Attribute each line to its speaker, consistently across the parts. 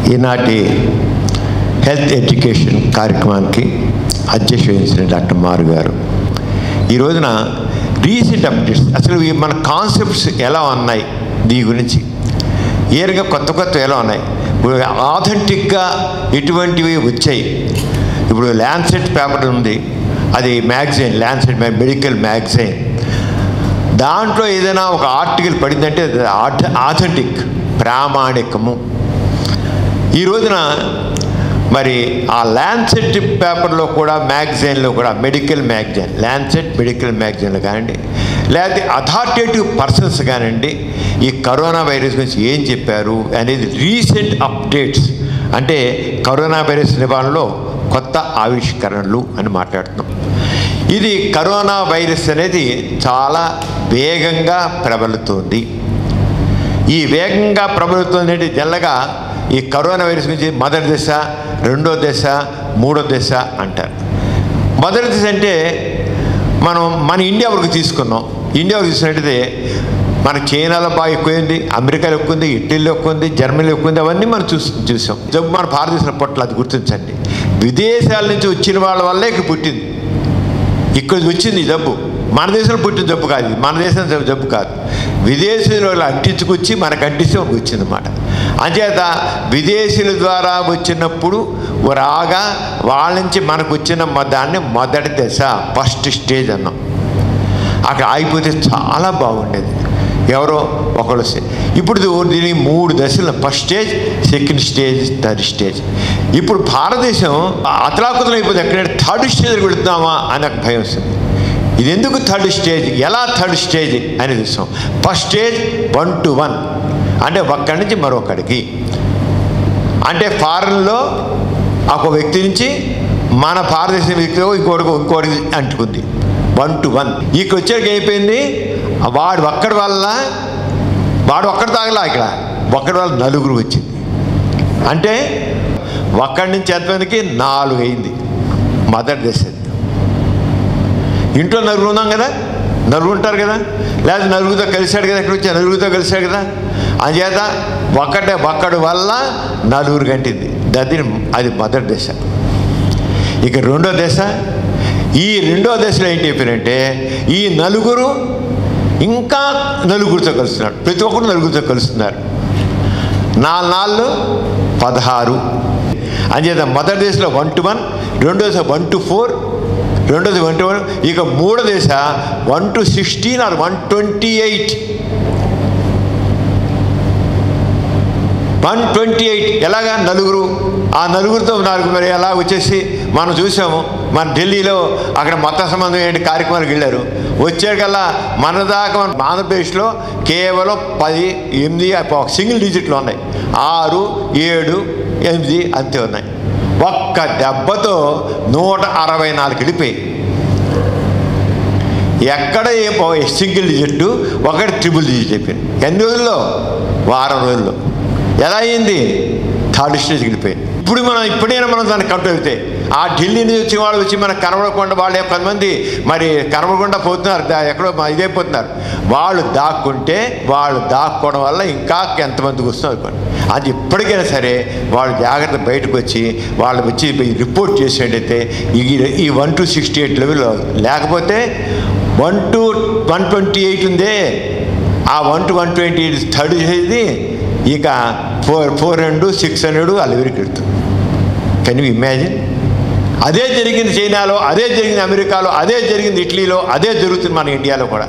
Speaker 1: ఈనాటి health education కార్యక్రమానికి అధ్యక్ష వహించిన డాక్టర్ మారు గారు ఈ రోజున రీసెంట్ అప్డేట్స్ అసలు ఈ మన కాన్సెప్ట్స్ ఎలా ఉన్నాయి దీని గురించి ఏ రకంగా కొత్త కొత్త ఎలా ఉన్నాయి ఇప్పుడు ఆథెంటిక్గా ఎటువంటివి వచ్చాయి ఇప్పుడు ల్యాన్సెట్ పేపర్ ఉంది అది మ్యాగజైన్ ల్యాన్సెట్ మెడికల్ మ్యాగజైన్ దాంట్లో ఏదైనా ఒక ఆర్టికల్ పడిందంటే అది ఆథ- ఆథెంటిక్ ప్రామాణికము ఈ రోజున మరి ఆ ల్యాన్సెట్ పేపర్లో కూడా మ్యాగజైన్లో కూడా మెడికల్ మ్యాగజైన్ ల్యాన్సెట్ మెడికల్ మ్యాగజైన్లో కానివ్వండి లేకపోతే అథారిటేటివ్ పర్సన్స్ కానివ్వండి ఈ కరోనా వైరస్ గురించి ఏం చెప్పారు అనేది రీసెంట్ అప్డేట్స్ అంటే కరోనా వైరస్ నివారణలో కొత్త ఆవిష్కరణలు అని మాట్లాడుతున్నాం ఇది కరోనా వైరస్ అనేది చాలా వేగంగా ప్రబలుతోంది ఈ వేగంగా ప్రబలుతుంది జల్లగా ఈ కరోనా వైరస్ గురించి మొదటి దశ రెండో దశ మూడో దశ అంటారు మొదటి దశ అంటే మనం మన ఇండియా వరకు తీసుకున్నాం ఇండియా వరకు తీసుకున్నట్టయితే మన చైనాలో బాగా ఎక్కువైంది అమెరికాలో ఎక్కువ ఉంది ఇటలీలో ఎక్కువ ఉంది జర్మనీలో ఎక్కువ ఉంది అవన్నీ మనం చూసి చూసాం జబ్బు మన భారతదేశంలో పట్ల అది గుర్తించండి విదేశాల నుంచి వచ్చిన వాళ్ళ వల్లే ఇక్కడ పుట్టింది ఇక్కడ వచ్చింది ఈ జబ్బు మన దేశంలో పుట్టిన జబ్బు కాదు ఇది మన దేశం జబ్బు- జబ్బు కాదు విదేశీయులు అంటించుకొచ్చి మనకు అంటిస్తే మనకు వచ్చింది అన్నమాట అంచేత విదేశీయుల ద్వారా వచ్చినప్పుడు రాగా వాళ్ళ నుంచి మనకు వచ్చిన మొ- దాన్ని మొదటి దశ ఫస్ట్ స్టేజ్ అన్నాం అక్కడ ఆగిపోతే చాలా బాగుండేది ఎవరో ఒకళ్ళు వస్తే ఇప్పుడు దీనికి మూడు దశలు first stage second stage third stage ఇప్పుడు భారతదేశం అతలాకుతలం అయిపోతే ఎక్కడైనా థర్డ్ స్టేజ్ వెళుతున్నామా అని ఒక భయం వస్తుంది ఇది ఎందుకు థర్డ్ స్టేజ్ ఎలా థర్డ్ స్టేజ్ అని చూస్తాం first stage one two one అంటే ఒక్కడి నుంచి మరొకడికి అంటే ఫారెన్లో ఒక వ్యక్తి నుంచి మన భారతదేశం వ్యక్తిలో ఇంకోటి ఇంకోటి అంటుకుంది వన్ టు వన్ ఇక్కడ వచ్చాక అయిపోయింది వాడు ఒక్కడి వల్ల వాడు ఒక్కడి తాగలా ఇక్కడ ఒక్కడి వల్ల నలుగురు వచ్చింది అంటే ఒక్కడి నుంచి ఎంతమందికి నాలుగు అయింది మదర్ దశ ఇంట్లో నలుగురు ఉన్నాం కదా నలుగురు ఉంటారు కదా లేదా నలుగురితో కలిశాడు కదా ఎక్కడ వచ్చా నలుగురితో కలిశాడు కదా అంచేత ఒక్కటే ఒక్కడి వల్ల నలుగురు గంటింది దది అది మొదటి దశ ఇక రెండో దశ ఈ రెండో దశలో ఏంటి చెప్పారంటే ఈ నలుగురు ఇంకా నలుగురితో కలుస్తున్నారు ప్రతి ఒక్కరు నలుగురితో కలుస్తున్నారు నాలుగు నాలుగు పదహారు అంచేత మొదటి దశలో వన్ టు వన్ రెండో దశ వన్ టు ఫోర్ రెండోది వన్ టు వన్ ఇక మూడో దశ one two sixteen or one twenty eight one twenty eight ఎలాగా నలుగురు ఆ నలుగురితో నాలుగు మరి ఎలా వచ్చేసి మనం చూసాము మన ఢిల్లీలో అక్కడ మత సంబంధం ఏంటి కార్యక్రమాలకు వెళ్ళారు వచ్చేకల్లా మన దాకా మన ఆంధ్రప్రదేశ్లో కేవలం పది ఎనిమిది ఒక సింగిల్ డిజిట్లు ఉన్నాయి ఆరు ఏడు ఎనిమిది అంతే ఉన్నాయి ఒక్క దెబ్బతో నూట అరవై నాలుగు వెళ్ళిపోయి ఎక్కడ ఏ పో- సింగిల్ డిజిట్ ఒకటి ట్రిపుల్ డిజిట్ చెప్పింది ఎన్ని రోజుల్లో వారం రోజుల్లో ఎలా అయింది థర్డ్ స్టేజ్కి వెళ్ళిపోయింది ఇప్పుడు మనం ఇప్పుడైనా మనం దాన్ని కంట్రోల్ అవుతాయి ఆ ఢిల్లీ నుంచి వచ్చి వాళ్ళు వచ్చి మనకు కనబడకుండా వాళ్ళే కొంతమంది మరి కనబడకుండా పోతున్నారు దా- ఎక్కడో మా ఇదైపోతున్నారు వాళ్ళు దాక్కుంటే వాళ్ళు దాక్కోవడం వల్ల ఇంకా ఎంతమందికి వస్తున్నారు అనుకోండి అది ఇప్పటికైనా సరే వాళ్ళు జాగ్రత్త బయటకు వచ్చి వాళ్ళు వచ్చి ఈ రిపోర్ట్ చేసేటైతే ఈ ఈ వన్ టు సిక్స్టీ ఎయిట్ లెవెల్లో లేకపోతే one two one twenty eight ఉందే ఆ one two one twenty eight third చేసేది ఇక four four hundred six hundred అలవిరికి వెళ్తుంది కెన్ యూ ఇమాజిన్ అదే జరిగింది చైనాలో అదే జరిగింది అమెరికాలో అదే జరిగింది ఇటలీలో అదే జరుగుతుంది మన ఇండియాలో కూడా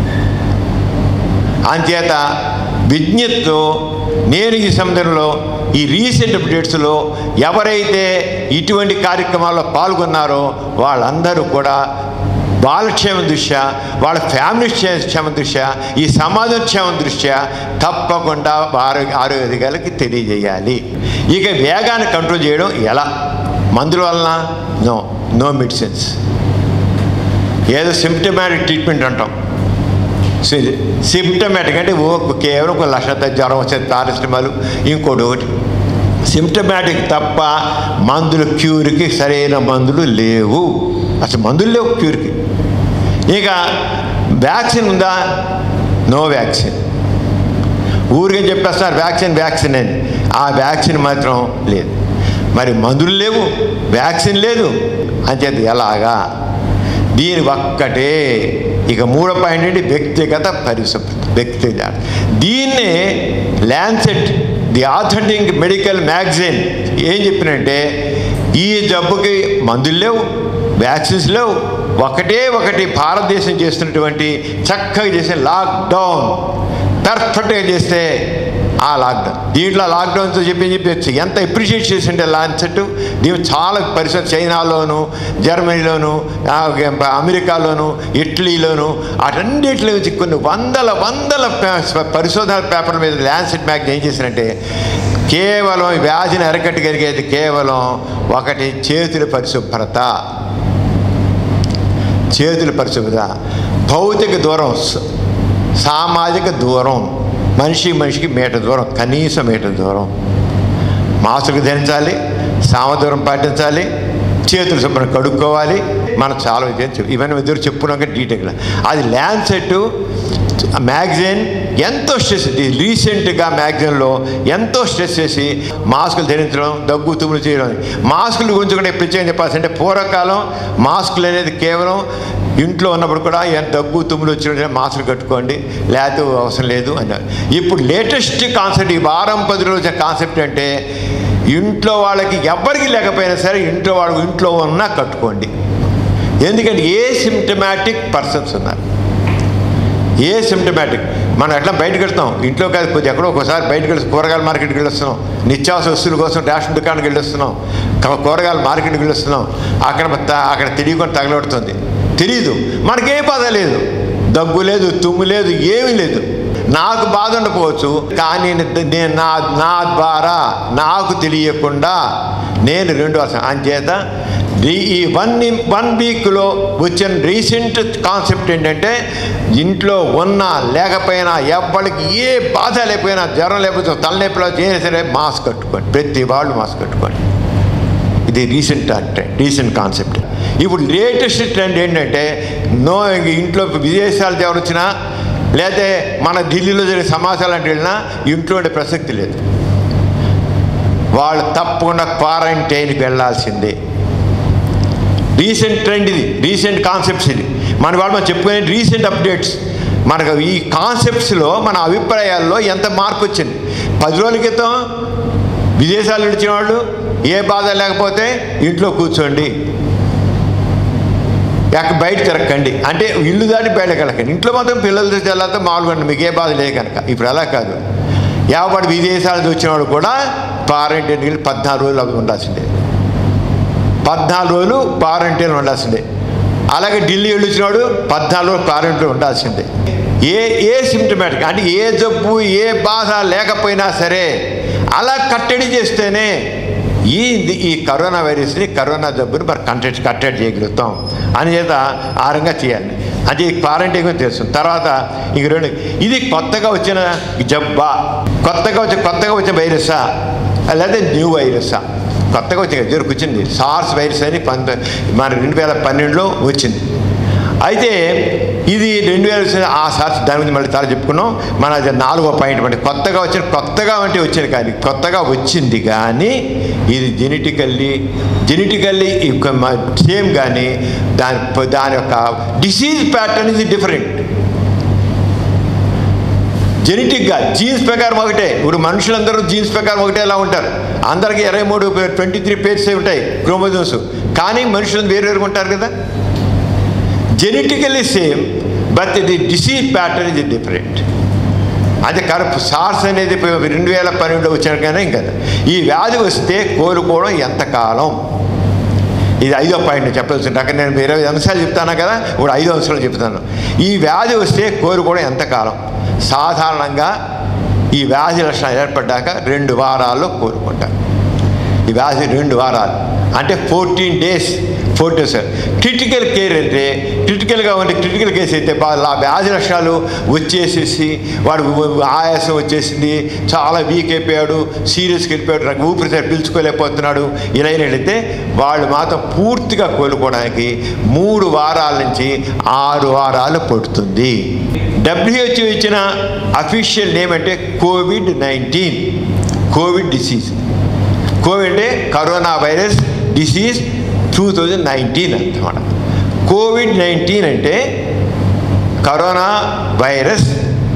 Speaker 1: అంచేత విజ్ఞతతో నేను ఈ సమయంలో ఈ రీసెంట్ అప్డేట్స్లో ఎవరైతే ఇటువంటి కార్యక్రమాల్లో పాల్గొన్నారో వాళ్ళందరూ కూడా వాళ్ళ క్షేమం దృష్ట్యా వాళ్ళ ఫ్యామిలీ క్షే- క్షేమం దృష్ట్యా ఈ సమాజం క్షేమం దృష్ట్యా తప్పకుండా ఆరోగ్య ఆరోగ్యాలకి తెలియజేయాలి ఇక వేగాన్ని కంట్రోల్ చేయడం ఎలా మందుల వలన నో నో మెడిసిన్స్ ఏదో సిమ్టమాటిక్ ట్రీట్మెంట్ అంటాం సిమ్టమాటిక్ అంటే ఓ కేవలం ఒక లక్షత జ్వరం వచ్చే పారిశ్రమలు ఇంకోటి ఒకటి సిమ్టమాటిక్ తప్ప మందులు క్యూర్కి సరైన మందులు లేవు అసలు మందులు లేవు క్యూర్కి ఇక వ్యాక్సిన్ ఉందా నో వ్యాక్సిన్ ఊరికే చెప్పేస్తారు వ్యాక్సిన్ వ్యాక్సిన్ అని ఆ వ్యాక్సిన్ మాత్రం లేదు మరి మందులు లేవు వ్యాక్సిన్ లేదు అంచేత ఎలాగా దీని ఒక్కటే ఇక మూడో పాయింట్ ఏంటి వ్యక్తిగత పరిశుభ్రత వ్యక్తిగత దీన్నే Lancet the authentic medical magazine ఏం చెప్పినంటే ఈ జబ్బుకి మందులు లేవు వ్యాక్సిన్స్ లేవు ఒకటే ఒకటి భారతదేశం చేస్తున్నటువంటి చక్కగా చేసే లాక్డౌన్ పర్ఫెక్ట్గా చేస్తే ఆ లాక్డౌన్ దీంట్లో లాక్డౌన్తో చెప్పి చెప్పి ఎంత అప్రిషియేట్ చేసిండే లాన్సెట్ దీని చాలా పరిశోధన చైనాలోను జర్మనీలోను ఆ, అమెరికాలోను ఇటలీలోను అటన్నిటిలో నుంచి కొన్ని వందల వందల పే- పరిశోధన పేపర్ల మీద ల్యాన్సెట్ మ్యాగజైన్ ఏం చేసినంటే కేవలం ఈ వ్యాధిని అరకట్టగలిగేది కేవలం ఒకటి చేతుల పరిశుభ్రత చేతుల పరిశుభ్రత భౌతిక దూరం స- సామాజిక దూరం మనిషి మనిషికి మీటర్ దూరం కనీసం మీటర్ దూరం మాస్కులు ధరించాలి సామ దూరం పాటించాలి చేతులు శుభ్రం కడుక్కోవాలి మనం చాలా విషయం చెప్పు ఇవన్నీ ఇద్దరు చెప్పుకున్నాక డీటెయిల్గా అది ల్యాన్సెట్ మ్యాగజైన్ ఎంతో స్ట్రెస్ రీసెంట్గా మ్యాగజైన్లో ఎంతో స్ట్రెస్ చేసి మాస్కులు ధరించడం దగ్గు తుమ్ములు చేయడం మాస్కులు గురించి కూడా ప్రత్యేకంగా చెప్పాల్సింటే పూర్వకాలం మాస్కులు అనేది కేవలం ఇంట్లో ఉన్నప్పుడు కూడా ఎంత దగ్గు తుమ్ములు వచ్చిన మాస్కులు కట్టుకోండి లేకపోతే అవసరం లేదు అన్నారు ఇప్పుడు లేటెస్ట్ కాన్సెప్ట్ ఈ వారం పది రోజుల కాన్సెప్ట్ అంటే ఇంట్లో వాళ్ళకి ఎవ్వరికి లేకపోయినా సరే ఇంట్లో వాళ్ళు ఇంట్లో ఉన్నా కట్టుకోండి ఎందుకంటే ఏ సిమ్టమాటిక్ పర్సన్స్ ఉన్నారు ఏ సిమ్టమాటిక్ మనం ఎట్లా బయటకు వెళ్తాం ఇంట్లో కాదు కొద్ది ఎక్కడో ఒకసారి బయటకు వెళ్ళి కూరగాయల మార్కెట్కి వెళ్ళొస్తున్నాం నిత్యావసర వస్తువుల కోసం రేషన్ దుకాణానికి వెళ్ళొస్తున్నాం క- కూరగాయల మార్కెట్కి వెళ్ళొస్తున్నాం అక్కడ త- అక్కడ తెలియకుండా తగలబడుతుంది తెలియదు మనకే బాధ లేదు దగ్గు లేదు తుమ్ము లేదు ఏమీ లేదు నాకు బాధ ఉండకపోవచ్చు కానీ నేను నా నా ద్వారా నాకు తెలియకుండా నేను రెండు వర్షం అంచేత ఈ- ఈ వన్ వన్ వీక్లో వచ్చిన రీసెంట్ కాన్సెప్ట్ ఏంటంటే ఇంట్లో ఉన్నా లేకపోయినా ఎవ్వరికి ఏ బాధ లేకపోయినా జ్వరం లేకపోతే తలనొప్పిలో చేసినా సరే మాస్క్ కట్టుకోండి ప్రతి వాళ్ళు మాస్క్ కట్టుకోండి ఇది రీసెంట్ ట్రెండ్ రీసెంట్ కాన్సెప్ట్ ఇప్పుడు లేటెస్ట్ ట్రెండ్ ఏంటంటే నో ఇంక ఇంట్లో విదేశాలకు ఎవరు వచ్చినా లేకపోతే మన ఢిల్లీలో జరిగే సమాచారాలు అంటే వెళ్ళినా ఇంట్లో ఉండే ప్రసక్తి లేదు వాళ్ళు తప్పకుండా క్వారంటైన్కి వెళ్ళాల్సిందే రీసెంట్ ట్రెండ్ ఇది రీసెంట్ కాన్సెప్ట్స్ ఇది మన వాళ్ళు మనం చెప్పుకునే రీసెంట్ అప్డేట్స్ మనకు ఈ కాన్సెప్ట్స్లో మన అభిప్రాయాల్లో ఎంత మార్పు వచ్చింది పది రోజుల క్రితం విదేశాలు నడిచిన వాళ్ళు ఏ బాధ లేకపోతే ఇంట్లో కూర్చోండి ఎక్క బయట తిరగకండి అంటే ఇల్లు దాటి బయటకు వెళ్ళకండి ఇంట్లో మాత్రం పిల్లలతో తెల్లారితో మామూలుగా ఉండండి. మీకు ఏ బాధ లేదు కనుక ఇప్పుడు అలా కాదు యావడి విదేశాల నుంచి వచ్చిన వాడు కూడా క్వారంటైన్కి వెళ్ళి పద్నాలుగు రోజులు అవి ఉండాల్సిందే పద్నాలుగు రోజులు క్వారంటైన్ ఉండాల్సిందే అలాగే ఢిల్లీ వెళ్ళొచ్చినాడు పద్నాలుగు రోజులు క్వారంటైన్ ఉండాల్సిందే ఏ ఏ సిమ్టమేటిక్ అంటే ఏ జబ్బు ఏ బాధ లేకపోయినా సరే అలా కట్టడి చేస్తేనే ఈ ఈ కరోనా వైరస్ని కరోనా జబ్బుని మరి కంటెట్ కట్టడి చేయగలుగుతాం అని చేత ఆ రకంగా చేయాలి అది క్వారంటైన్ గురించి తెలుస్తుంది తర్వాత ఇంక రెండు ఇది కొత్తగా వచ్చిన జబ్బా కొత్తగా వచ్చే కొత్తగా వచ్చిన వైరసా లేదా న్యూ వైరసా కొత్తగా వచ్చింది కదా, జరుకు వచ్చింది సార్స్ వైరస్ అని పంత మన రెండు వేల పన్నెండులో వచ్చింది అయితే ఇది రెండు వేల ఆ సార్స్ దాని గురించి మళ్ళీ చాలా చెప్పుకున్నాం మన అది నాలుగో పాయింట్ అంటే కొత్తగా వచ్చిన కొత్తగా అంటే వచ్చింది కానీ కొత్తగా వచ్చింది కానీ ఇది జెనెటికల్లీ జెనెటికల్లీ సేమ్ కానీ దాని దాని యొక్క డిసీజ్ ప్యాటర్న్ ఇది డిఫరెంట్ జెనెటిక్గా జీన్స్ ప్రకారం ఒకటే ఇప్పుడు మనుషులందరూ జీన్స్ ప్రకారం ఒకటే ఎలా ఉంటారు అందరికీ ఇరవై మూడు ట్వంటీ త్రీ పేర్స్ ఉంటాయి క్రోమోజోమ్స్ కానీ మనుషులు వేరు వేరుగా ఉంటారు కదా genetically same but the disease pattern ఇది డిఫరెంట్ అదే కరెక్ట్ సార్స్ అనేది ఇప్పుడు రెండు వేల పన్నెండులో వచ్చాను కానీ ఇంకా ఈ వ్యాధి వస్తే కోలుకోవడం ఎంతకాలం ఇది ఐదో పాయింట్ చెప్పాల్సింది అక్కడ నేను ఇరవై అంశాలు చెప్తాను కదా ఇప్పుడు ఐదో అంశాలు చెప్తాను ఈ వ్యాధి వస్తే కోరుకోవడం ఎంతకాలం సాధారణంగా ఈ వ్యాధి లక్షణాలు ఏర్పడ్డాక రెండు వారాల్లో కోరుకుంటారు ఈ వ్యాధి రెండు వారాలు అంటే fourteen days fourteen days critical care అంటే క్రిటికల్గా ఉండే క్రిటికల్ కేసు అయితే బా- ఆ వ్యాధి లక్షణాలు వచ్చేసేసి వాడు ఊ- ఆయాసం వచ్చేసింది చాలా వీక్ అయిపోయాడు సీరియస్కి వెళ్ళిపోయాడు నాకు ఊపిరితిత్తులు పీల్చుకోలేకపోతున్నాడు ఇలా అయినట్లయితే వాళ్ళు మాత్రం పూర్తిగా కోలుకోవడానికి మూడు వారాల నుంచి ఆరు వారాలు పడుతుంది డబ్ల్యూహెచ్ఓ ఇచ్చిన అఫీషియల్ నేమ్ అంటే COVID nineteen COVID disease COVID అంటే corona virus disease two thousand nineteen అన్నమాట కోవిడ్ నైన్టీన్ అంటే corona virus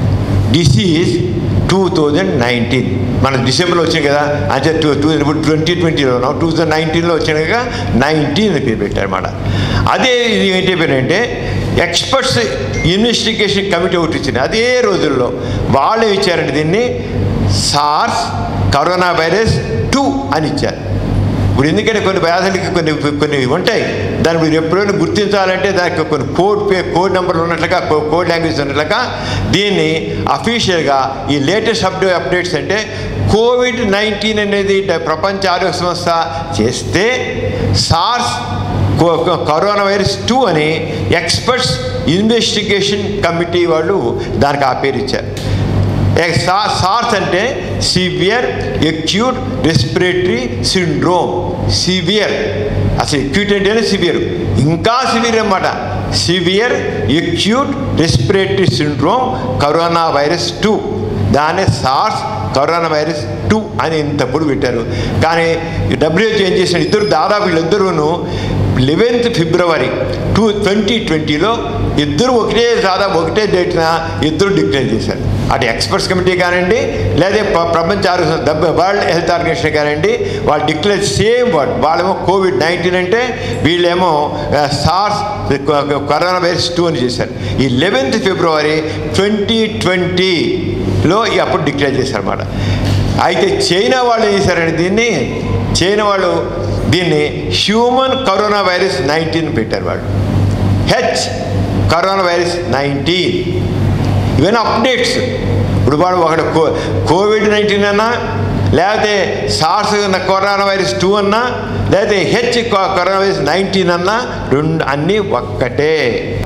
Speaker 1: disease two thousand nineteen మన డిసెంబర్లో వచ్చింది కదా అంటే టూ టూ ఇప్పుడు ట్వంటీ ట్వంటీలో టూ థౌజండ్ నైన్టీన్లో వచ్చింది కదా నైన్టీన్ అని పేరు పెట్టారన్నమాట అదే ఇది ఏంటి పేరు అంటే ఎక్స్పర్ట్స్ ఇన్వెస్టిగేషన్ కమిటీ ఒకటి ఇచ్చింది అదే రోజుల్లో వాళ్ళు ఇచ్చారంటే దీన్ని సార్స్ కరోనా వైరస్ టూ అని ఇచ్చారు ఇప్పుడు ఎందుకంటే కొన్ని వ్యాధులకి కొన్ని కొన్ని ఉంటాయి దాన్ని మీరు ఎప్పుడైనా గుర్తించాలంటే దానికి కొన్ని కోడ్ పే కోడ్ నెంబర్లు ఉన్నట్లుగా కో- కోడ్ లాంగ్వేజ్ ఉన్నట్లుగా దీన్ని అఫీషియల్గా ఈ లేటెస్ట్ అప్డే అప్డేట్స్ అంటే కోవిడ్ నైన్టీన్ అనేది డ- ప్రపంచ ఆరోగ్య సంస్థ చేస్తే సార్స్ కో- కో- కరోనా వైరస్ టూ అని ఎక్స్పర్ట్స్ ఇన్వెస్టిగేషన్ కమిటీ వాళ్ళు దానికి ఆ పేరు ఇచ్చారు ఏ- సా- సార్స్ అంటే severe acute respiratory syndrome severe అసలు ఎక్యూట్ అంటేనే సివియర్ ఇంకా సివియర్ అన్నమాట severe acute respiratory syndrome corona virus two దాన్ని సార్స్ కరోనా వైరస్ టూ అని ఇంతప్పుడు పెట్టారు కానీ డబ్ల్యూహెచ్ఓ ఏం చేశాడు ఇద్దరు దాదాపు వీళ్ళిద్దరూను లెవెన్త్ ఫిబ్రవరి టూ ట్వంటీ ట్వంటీలో ఇద్దరు ఒకటే దాదాపు ఒకటే డేట్న ఇద్దరు డిక్లేర్ చేశారు అటు ఎక్స్పర్ట్స్ కమిటీ కానివ్వండి లేదా ప్ర- ప్రపంచ ఆరోగ్య సంస్థ వరల్డ్ హెల్త్ ఆర్గనైజేషన్ కానివ్వండి వాళ్ళు డిక్లేర్ సేమ్ వర్డ్ వాళ్ళేమో కోవిడ్ నైన్టీన్ అంటే వీళ్ళేమో సార్స్ కరోనా వైరస్ టూ అని చేశారు ఈ లెవెన్త్ ఫిబ్రవరి ట్వంటీ ట్వంటీలో అప్పుడు డిక్లేర్ చేశారన్నమాట అయితే చైనా వాళ్ళు ఏం చేశారండి దీన్ని చైనా వాళ్ళు దీన్ని హ్యూమన్ కరోనా వైరస్ నైన్టీన్ పెట్టారు వాళ్ళు హెచ్ కరోనా వైరస్ నైన్టీన్ ఇవన్నీ అప్డేట్స్ ఇప్పుడు వాడు ఒకటి కో కోవిడ్ నైన్టీన్ అన్నా లేకపోతే సార్స్ ఉన్న కరోనా వైరస్ టూ అన్నా లేకపోతే హెచ్ కరోనా వైరస్ నైన్టీన్ అన్నా రెండు అన్నీ ఒక్కటే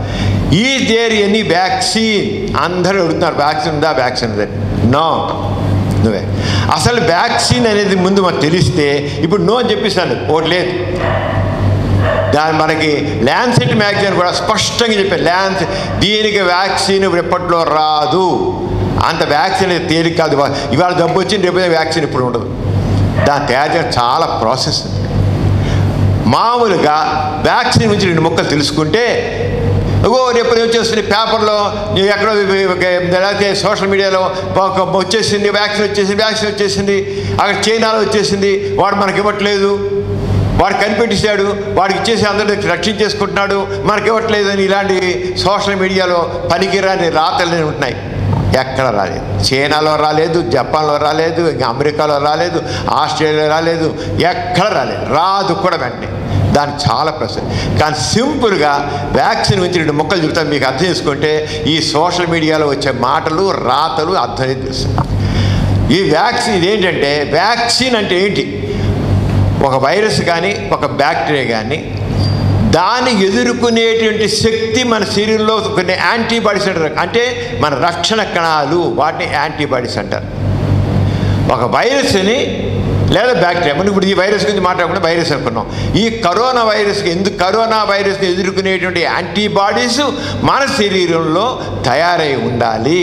Speaker 1: ఈ దేర్ ఎనీ వ్యాక్సిన్ అందరూ అడుగుతున్నారు వ్యాక్సిన్ ఉందా వ్యాక్సిన్ ఉందా నో నువ్వే అసలు వ్యాక్సిన్ అనేది ముందు మాకు తెలిస్తే ఇప్పుడు నో అని చెప్పిస్తాను ఒకటి లేదు దాని మనకి ల్యాన్సెట్ మ్యాగజైన్ కూడా స్పష్టంగా చెప్పారు ల్యాన్స్ దీనికి వ్యాక్సిన్ ఎప్పట్లో రాదు అంత వ్యాక్సిన్ అనేది తేలిక కాదు ఇవాళ జబ్బు వచ్చింది రేపు వ్యాక్సిన్ ఇప్పుడు ఉండదు దాని తయారు చేయడం చాలా ప్రాసెస్ ఉంది మామూలుగా వ్యాక్సిన్ గురించి రెండు మొక్కలు తెలుసుకుంటే ఓ రేపు వచ్చేస్తుంది పేపర్లో ఎక్కడో లేకపోతే సోషల్ మీడియాలో ఒక వచ్చేసింది వ్యాక్సిన్ వచ్చేసింది వ్యాక్సిన్ వచ్చేసింది అక్కడ చైనాలో వచ్చేసింది వాడు మనకి ఇవ్వట్లేదు వాడు కనిపెట్టేశాడు వాడికి ఇచ్చేసి అందరిని రక్షించేసుకుంటున్నాడు మనకి ఇవ్వట్లేదు అని ఇలాంటి సోషల్ మీడియాలో పనికిరాని రాతలు ఉంటున్నాయి ఎక్కడ రాలేదు చైనాలో రాలేదు జపాన్లో రాలేదు ఇంకా అమెరికాలో రాలేదు ఆస్ట్రేలియాలో రాలేదు ఎక్కడ రాలేదు రాదు కూడా వెంటనే దానికి చాలా ప్రశ్న కానీ సింపుల్గా వ్యాక్సిన్ గురించి రెండు మొక్కలు చెబుతాను మీకు అర్థం చేసుకుంటే ఈ సోషల్ మీడియాలో వచ్చే మాటలు రాతలు అర్థం తెలుస్తుంది ఈ వ్యాక్సిన్ ఇదేంటంటే వ్యాక్సిన్ అంటే ఏంటి ఒక వైరస్ కానీ ఒక బ్యాక్టీరియా కానీ దాన్ని ఎదుర్కొనేటువంటి శక్తి మన శరీరంలో కొన్ని యాంటీబాడీస్ అంటారు అంటే మన రక్షణ కణాలు వాటిని యాంటీబాడీస్ అంటారు ఒక వైరస్ని లేదా బ్యాక్టీరియా మనం ఇప్పుడు ఈ వైరస్ గురించి మాట్లాడకుండా వైరస్ అనుకున్నాం ఈ కరోనా వైరస్కి ఎందుకు కరోనా వైరస్ని ఎదుర్కొనేటువంటి యాంటీబాడీస్ మన శరీరంలో తయారై ఉండాలి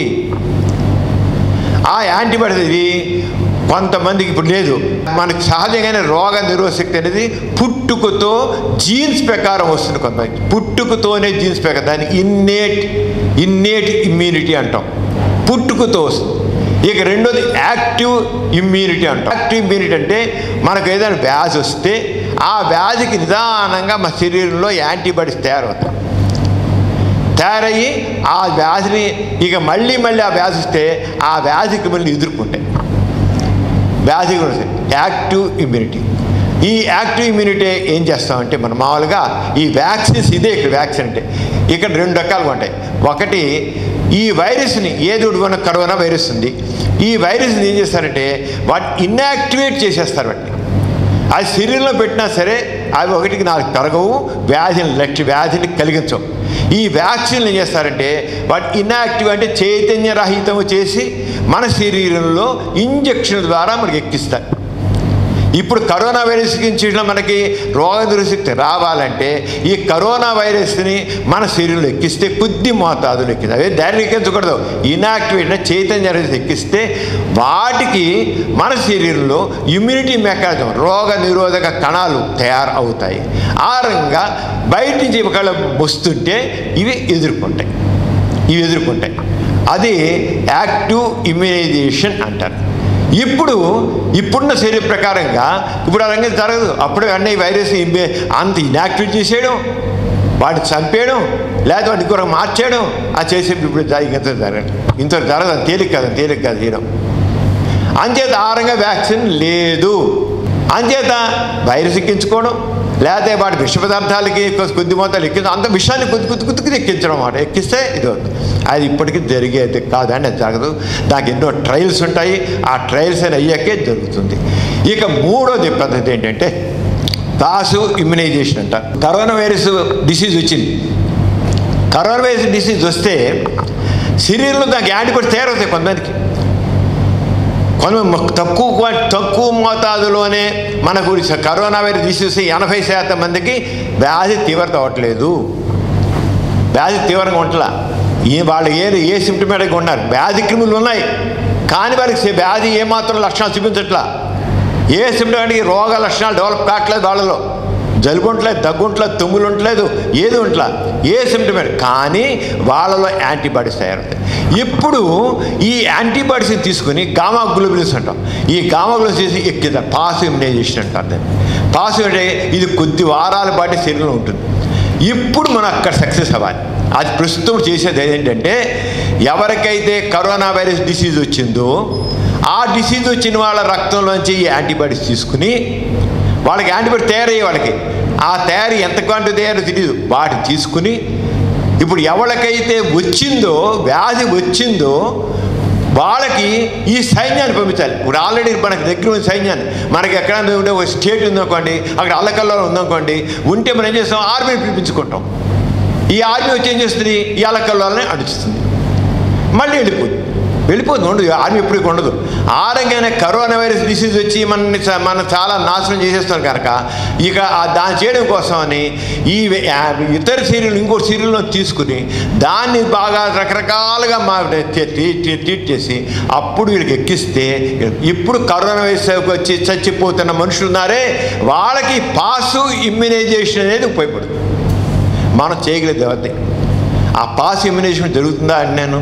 Speaker 1: ఆ యాంటీబాడీస్ ఇది కొంతమందికి ఇప్పుడు లేదు మనకి సహజంగానే రోగ నిరోధశక్తి అనేది పుట్టుకతో జీన్స్ ప్రకారం వస్తుంది కొంతమంది పుట్టుకతోనే జీన్స్ ప్రకారం దాన్ని ఇన్నేట్ ఇన్నేట్ ఇమ్యూనిటీ అంటాం పుట్టుకతో వస్తుంది ఇక రెండోది యాక్టివ్ ఇమ్యూనిటీ అంటాం యాక్టివ్ ఇమ్యూనిటీ అంటే మనకు ఏదైనా వ్యాధి వస్తే ఆ వ్యాధికి నిదానంగా మన శరీరంలో యాంటీబాడీస్ తయారవుతాయి తయారయ్యి ఆ వ్యాధిని ఇక మళ్ళీ మళ్ళీ ఆ వ్యాధి వస్తే ఆ వ్యాధికి మళ్ళీ ఎదుర్కొంటాయి వ్యాధి కూడా వస్తాయి. యాక్టివ్ ఇమ్యూనిటీ ఈ యాక్టివ్ ఇమ్యూనిటీ ఏం చేస్తామంటే మనం మామూలుగా ఈ వ్యాక్సిన్స్ ఇదే ఇక్కడ వ్యాక్సిన్ అంటే ఇక్కడ రెండు రకాలుగా ఉంటాయి ఒకటి ఈ వైరస్ని ఏదో మన కరోనా వైరస్ ఉంది ఈ వైరస్ని ఏం చేస్తారంటే వాటిని ఇన్యాక్టివేట్ చేసేస్తారు వాటిని అది శరీరంలో పెట్టినా సరే అవి ఒకటికి నాలుగు పెరగవు వ్యాధిని లక్ష్య వ్యాధిని కలిగించవు ఈ వ్యాక్సిన్లు ఏం చేస్తారంటే వాటి ఇన్యాక్టివ్ అంటే చైతన్యరహితము చేసి మన శరీరంలో ఇంజక్షన్ ద్వారా మనకి ఎక్కిస్తారు ఇప్పుడు కరోనా వైరస్ గురించి మనకి రోగనిరోధక శక్తి రావాలంటే ఈ కరోనా వైరస్ని మన శరీరంలో ఎక్కిస్తే కొద్ది మోతాదులు ఎక్కింది అదే దాన్ని ఎక్కించకూడదు ఇనాక్టివేట్ చైతన్య వైరస్ ఎక్కిస్తే వాటికి మన శరీరంలో ఇమ్యూనిటీ మెకానిజం రోగ నిరోధక కణాలు తయారు అవుతాయి ఆ రకంగా బయట నుంచి ఒకవేళ వస్తుంటే ఇవి ఎదుర్కొంటాయి ఇవి ఎదుర్కొంటాయి అది యాక్టివ్ ఇమ్యునైజేషన్ అంటారు ఇప్పుడు ఇప్పుడున్న శరీర ప్రకారంగా ఇప్పుడు అలాగే జరగదు అప్పుడు అన్నీ వైరస్ ఇమ్మే- అంత ఇన్యాక్టివేట్ చేసేయడం వాడిని చంపేయడం లేదా వాడిని ఇంకొక మార్చేయడం అది చేసే ఇప్పుడు జ- ఇంత జరగదు ఇంత జరగదు అది తేలిక కాదు తేలిక కాదు చేయడం అంచేత ఆరంగా వ్యాక్సిన్ లేదు అంచేత వైరస్ ఎక్కించుకోవడం లేకపోతే వాటి విష పదార్థాలకి కొ- కొద్ది మొత్తాలు ఎక్కించడం అంత విషయాన్ని కొద్ది కొద్ది కొద్దిగా ఎక్కించడం అన్నమాట ఎక్కిస్తే ఇది అవుతుంది అది ఇప్పటికీ జరిగేది కాదండి అది జరగదు దానికి ఎన్నో ట్రయల్స్ ఉంటాయి ఆ ట్రయల్స్ అని అయ్యాకే జరుగుతుంది ఇక మూడోది పద్ధతి ఏంటంటే కాసు ఇమ్యునైజేషన్ అంట కరోనా వైరస్ డిసీజ్ వచ్చింది కరోనా వైరస్ డిసీజ్ వస్తే శరీరంలో దానికి యాంటీబాడీ తయారవుతాయి కొంతమందికి కొంత తక్కువ క్వా- తక్కువ మోతాదులోనే మనకు ఈ కరోనా వైరస్ డిసీజ్ ఎనభై శాతం మందికి వ్యాధి తీవ్రత అవ్వట్లేదు వ్యాధి తీవ్రంగా ఉంటలా ఈ వాళ్ళు ఏ ఏ సిమ్టమేటిక్గా ఉన్నారు వ్యాధి క్రిములు ఉన్నాయి కానీ వారికి సే- వ్యాధి ఏమాత్రం లక్షణాలు చూపించట్లా ఏ సిమ్టమేటిక్ రోగ లక్షణాలు డెవలప్ కావట్లేదు వాళ్ళలో జలుబు ఉండలేదు దగ్గు ఉండలేదు తుమ్ములు ఉండలేదు ఏది ఉండలా ఏ సిమ్టమేటిక్ కానీ వాళ్ళలో యాంటీబాడీస్ తయారవుతాయి ఇప్పుడు ఈ యాంటీబాడీస్ని తీసుకుని గామా గ్లోబులిన్స్ అంటాం ఈ గామా గ్లోబులిన్స్ చేసి ఎక్కిద పాసివ్ ఇమ్యునైజేషన్ అంటారు దాన్ని పాసివ్ అంటే ఇది కొద్ది వారాల పాటు శరీరంలో ఉంటుంది ఇప్పుడు మనం అక్కడ సక్సెస్ అవ్వాలి అది ప్రస్తుతం చేసేది ఏంటంటే ఎవరికైతే కరోనా వైరస్ డిసీజ్ వచ్చిందో ఆ డిసీజ్ వచ్చిన వాళ్ళ రక్తంలోంచి ఈ యాంటీబాడీస్ తీసుకుని వాళ్ళకి యాంటీబాడీ తయారయ్యే వాళ్ళకి ఆ తయారీ ఎంత క్వాంటి తయారో తెలియదు వాటిని తీసుకుని ఇప్పుడు ఎవరికైతే వచ్చిందో వ్యాధి వచ్చిందో వాళ్ళకి ఈ సైన్యాన్ని పంపించాలి ఇప్పుడు ఆల్రెడీ మనకి దగ్గర ఉన్న సైన్యాన్ని మనకి ఎక్కడ ఉండే ఒక స్టేట్ ఉందనుకోండి అక్కడ అల్లకల్లో ఉందనుకోండి ఉంటే మనం ఏం చేస్తాం ఆర్మీని పిలిపించుకుంటాం ఈ ఆర్మీ వచ్చి ఏం చేస్తుంది ఈ అల్లకల్లోనే అడుస్తుంది మళ్ళీ వెళ్ళిపోతుంది వెళ్ళిపోతుంది ఉండదు ఆర్మీ ఎప్పటికీ ఉండదు ఆ రంగానే కరోనా వైరస్ డిసీజ్ వచ్చి మనని చ- మనం చాలా నాశనం చేసేస్తాం కనుక ఇక ఆ దాన్ని చేయడం కోసమని ఈ వే- ఆ ఇతర సీరియల్ ఇంకో సీరియల్లో తీసుకుని దాన్ని బాగా రకరకాలుగా మా ట్రీట్ ట్రీట్- ట్రీట్ చేసి అప్పుడు వీళ్ళకి ఎక్కిస్తే ఇప్పుడు కరోనా వైరస్ వచ్చి చచ్చిపోతున్న మనుషులు ఉన్నారే వాళ్ళకి పాసు ఇమ్యునైజేషన్ అనేది ఉపయోగపడుతుంది మనం చేయగలిగేది ఎవరిది ఆ పాస్ ఇమ్యునైజేషన్ జరుగుతుందా అని నేను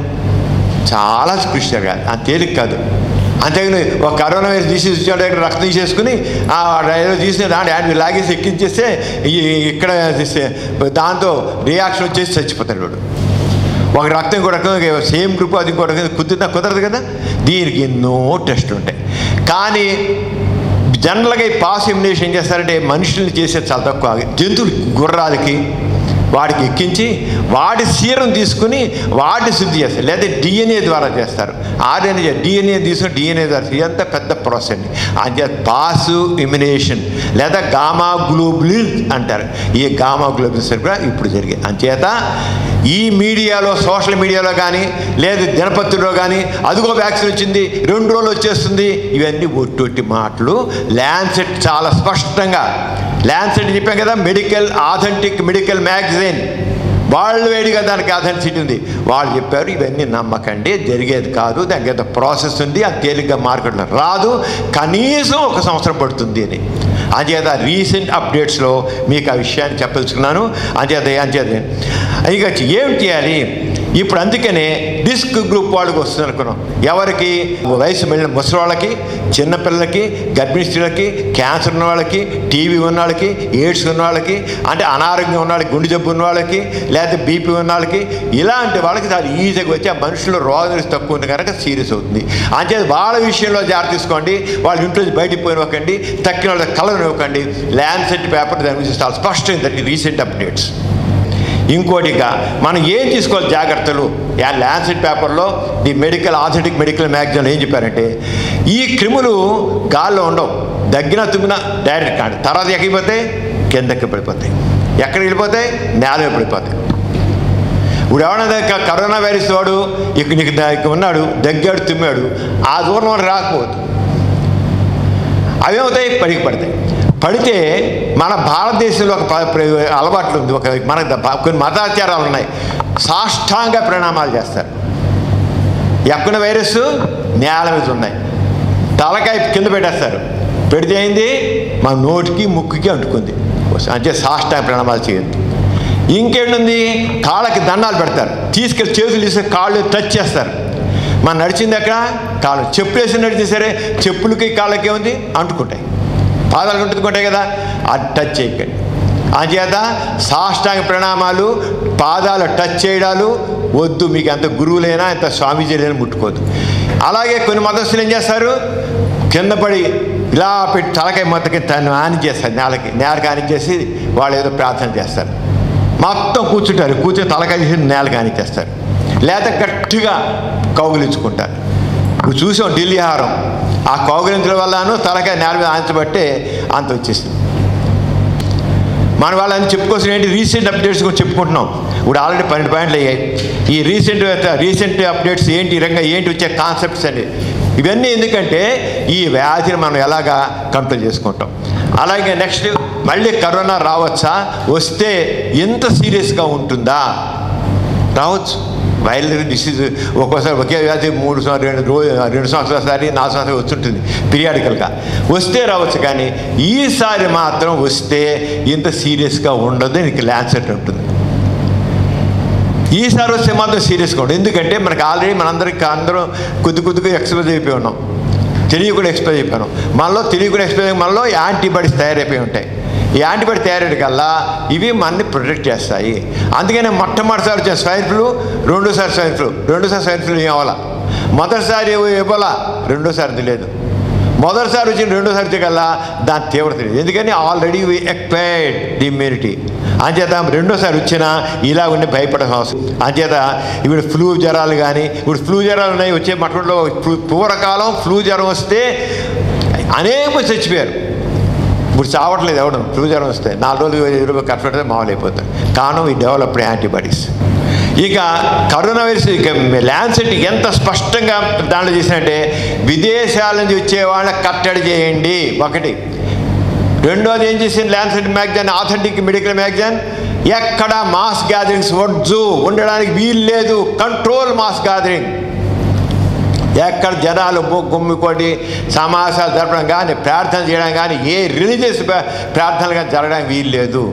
Speaker 1: చాలా కృషి జరగాలి అది తేలిక కాదు అంతేగాని ఒక కరోనా వైరస్ డిసీజ్ వచ్చాడు దగ్గర రక్తం తీసేసుకుని ఆ ఏదో తీసిన దాంట్లో యాంటీ లాగేసి ఎక్కించేస్తే ఈ ఇక్కడ తీస్తే దాంతో రియాక్షన్ వచ్చేసి చచ్చిపోతాడు వాడు ఒక రక్తం ఇంకో రక్తం సేమ్ గ్రూప్ అది ఇంకో రకం కుదురుతా కుదరదు కదా దీనికి ఎన్నో టెస్టులు ఉంటాయి కానీ జనరల్గా ఈ పాస్ ఇమ్యునేషన్ ఏం చేస్తారంటే మనుషుల్ని చేసేది చాలా తక్కువ జంతువులు గుర్రాలకి వాడికి ఎక్కించి వాడి సీరం తీసుకుని వాడిని శుద్ధి చేస్తారు లేదా డిఎన్ఏ ద్వారా చేస్తారు ఆర్ఎన్ఏ డిఎన్ఏ తీసుకుని డిఎన్ఏ ద్వారా ఇదంతా పెద్ద ప్రాసెస్ అండి అంతే పాసు ఇమ్యునేషన్ లేదా గామా గ్లోబులిన్ అంటారు ఈ గామా గ్లోబులిన్స్ కూడా ఇప్పుడు జరిగాయి అంచేత ఈ మీడియాలో సోషల్ మీడియాలో కానీ లేదా దినపత్రిలో కానీ అదిగో వ్యాక్సిన్ వచ్చింది రెండు రోజులు వచ్చేస్తుంది ఇవన్నీ ఒట్టొట్టి మాటలు ల్యాన్సెట్ చాలా స్పష్టంగా ల్యాన్సెట్ చెప్పాం కదా మెడికల్ ఆథెంటిక్ మెడికల్ మ్యాగజైన్ వాళ్ళు వేడిగా దానికి ఆథెంటిసిటీ ఉంది వాళ్ళు చెప్పారు ఇవన్నీ నమ్మకండి జరిగేది కాదు దానికి ఏదో ప్రాసెస్ ఉంది అది తేలిగ్గా మార్కెట్లో రాదు కనీసం ఒక సంవత్సరం పడుతుంది అని అంచేత రీసెంట్ అప్డేట్స్లో మీకు ఆ విషయాన్ని చెప్పదలుచుకున్నాను అంచేత అంచేత ఇక ఏం చేయాలి ఇప్పుడు అందుకనే డిస్క్ గ్రూప్ వాళ్ళకి వస్తుంది అనుకున్నాం ఎవరికి వయసు వెళ్ళిన ముసలి వాళ్ళకి చిన్నపిల్లలకి గర్భిణీ స్త్రీలకి క్యాన్సర్ ఉన్న వాళ్ళకి టీవీ ఉన్న వాళ్ళకి ఎయిడ్స్ ఉన్న వాళ్ళకి అంటే అనారోగ్యం ఉన్న వాళ్ళకి గుండె జబ్బు ఉన్న వాళ్ళకి లేకపోతే బీపీ ఉన్న వాళ్ళకి ఇలాంటి వాళ్ళకి చాలా ఈజీగా వచ్చి ఆ మనుషుల్లో రోగ తక్కువ ఉంది కనుక సీరియస్ అవుతుంది అంచేది వాళ్ళ విషయంలో జాగ్రత్త తీసుకోండి వాళ్ళ ఇంట్లో నుంచి బయటికి పోయినవ్వకండి తక్కిన వాళ్ళకి కలర్ ఇవ్వకండి ల్యాండ్సెట్ పేపర్ దాని గురించి చాలా స్పష్టమైందండి రీసెంట్ అప్డేట్స్ ఇంకోటిగా మనం ఏం తీసుకోవాలి జాగ్రత్తలు ఆ ల్యాన్సెట్ పేపర్లో the medical authentic medical magazine ఏం చెప్పారంటే ఈ క్రిములు గాల్లో ఉండవు దగ్గర తుమ్మిన డైరెక్ట్ కాదు తర్వాత ఎక్కిపోతాయి కిందకి పడిపోతాయి ఎక్కడికి వెళ్ళిపోతాయి నేల మీద పడిపోతాయి ఇప్పుడు ఎవరైనా క- కరోనా వైరస్ వాడు ఇక్కడ నీకు ద- ఇక్కడ ఉన్నాడు దగ్గాడు తుమ్మాడు ఆ దూరం వాడు రాకపోదు అవి ఏమవుతాయి పడికి పడతాయి పడితే మన భారతదేశంలో ఒక ప- ప్ర- అలవాట్లు ఉంది ఒక మన ద- కొన్ని మతాచారాలు ఉన్నాయి సాష్టాంగ ప్రణామాలు చేస్తారు ఎక్కడ వైరస్ నేల మీద ఉన్నాయి తలకాయ కింద పెట్టేస్తారు పెడితే అయింది మన నోటికి ముక్కుకి అంటుకుంది అంటే సాష్టాంగ ప్రణామాలు చేయొద్దు ఇంకేంటుంది కాళ్ళకి దండాలు పెడతారు తీసుకెళ్ళి చేతులు తీసి కాళ్ళు టచ్ చేస్తారు మనం నడిచింది అక్కడ కాళ్ళు చెప్పులు వేసి నడిచి సరే చెప్పులకి కాళ్ళకి ఏముంది అంటుకుంటాయి పాదాలు అంటుకుంటాయి కదా అది టచ్ చేయకండి అంచేత సాష్టాంగ ప్రణామాలు పాదాలు టచ్ చేయడాలు వద్దు మీకు ఎంత గురువులైనా ఎంత స్వామీజీలైనా ముట్టుకోవద్దు అలాగే కొన్ని మతస్థులు ఏం చేస్తారు కింద పడి ఇలా పెట్టి తలకాయ మొత్తకి తను ఆని చేస్తారు నేలకి నేలకి ఆని చేసి వాళ్ళు ఏదో ప్రార్థన చేస్తారు మొత్తం కూర్చుంటారు కూర్చొని తలకాయ తీసి నేలకి ఆని చేస్తారు లేకపోతే గట్టిగా కౌగులించుకుంటారు ఇప్పుడు చూసాం ఢిల్లీ హారం ఆ కౌగులించడం వల్లను తలకాయ నేల మీద ఆంచబట్టే అంత వచ్చేసింది మన వాళ్ళని చెప్పుకోసం ఏంటి రీసెంట్ అప్డేట్స్ కూడా చెప్పుకుంటున్నాం ఇప్పుడు ఆల్రెడీ పన్నెండు పాయింట్లు అయ్యాయి ఈ రీసెంట్ రీసెంట్ అప్డేట్స్ ఏంటి ఈ రంగా ఏంటి వచ్చే కాన్సెప్ట్స్ అండి ఇవన్నీ ఎందుకంటే ఈ వ్యాధిని మనం ఎలాగా కంట్రోల్ చేసుకుంటాం అలాగే నెక్స్ట్ మళ్ళీ కరోనా రావచ్చా వస్తే ఎంత సీరియస్గా ఉంటుందా రావచ్చు వైరల్ డిసీజ్ ఒక్కోసారి ఒకే వ్యాధి మూడు సంవత్సరాలు రెండు రోజు రెండు సంవత్సరాలసారి నాలుగు సంవత్సరాలు వస్తుంటుంది పీరియాడికల్గా వస్తే రావచ్చు కానీ ఈసారి మాత్రం వస్తే ఇంత సీరియస్గా ఉండదు నీకు ల్యాన్సెట్ ఉంటుంది ఈసారి వస్తే మాత్రం సీరియస్గా ఉండదు ఎందుకంటే మనకు ఆల్రెడీ మనందరికి అందరం కొద్ది కొద్దిగా ఎక్స్పోజ్ అయిపోయి ఉన్నాం తెలియకుండా ఎక్స్పోజ్ అయిపోయాం మనలో తెలియకుండా ఎక్స్పోజ్ అయ్యి మనలో యాంటీబాడీస్ తయారైపోయి ఉంటాయి ఈ యాంటీబాడీ తయారయ్యే కల్లా ఇవి మనని ప్రొటెక్ట్ చేస్తాయి అందుకనే మొట్టమొదటిసారి వచ్చిన స్వైన్ ఫ్లూ రెండోసారి స్వైన్ ఫ్లూ రెండోసారి స్వైన్ ఫ్లూ ఏం అవ్వాలా మొదటిసారి ఇవ్వాలా రెండోసారి తెలియదు మొదటిసారి వచ్చిన రెండోసారి వచ్చే కల్లా దాని తీవ్రత తెలియదు ఎందుకని ఆల్రెడీ ఎక్స్పైర్డ్ ది ఇమ్యూనిటీ అంచేత రెండోసారి వచ్చినా ఇలా ఉండి భయపడాల్సిన అవసరం అంచేత ఇప్పుడు ఫ్లూ జ్వరాలు కానీ ఇప్పుడు ఫ్లూ జ్వరాలు ఉన్నాయి వచ్చే మట్టంలో పూర్వకాలం ఫ్లూ జ్వరం వస్తే అనేక మంది చచ్చిపోయారు ఇప్పుడు చావట్లేదు ఎవడం ఫ్లూ జ్వరం వస్తే నాలుగు రోజులు ఐదు రోజులు ఖర్చు పెడితే మామూలు అయిపోతాయి కారణం ఈ డెవలప్డ్ యాంటీబాడీస్ ఇక కరోనా వైరస్ ఇక ల్యాన్సెట్ ఎంత స్పష్టంగా దాంట్లో చేసినట్టే విదేశాల నుంచి వచ్చే వాళ్ళని కట్టడి చేయండి ఒకటి రెండోది ఏం చేసింది Lancet magazine authentic medical magazine ఎక్కడ మాస్ గ్యాదరింగ్స్ వడ్జు ఉండడానికి వీలు లేదు కంట్రోల్ మాస్ గ్యాదరింగ్ ఎక్కడ జనాలు ము- గుమ్మికొట్టి సమాసాలు జరపడం కానీ ప్రార్థన చేయడం కానీ ఏ రిలీజియస్ ప్రార్థనలు కానీ జరగడానికి వీలు లేదు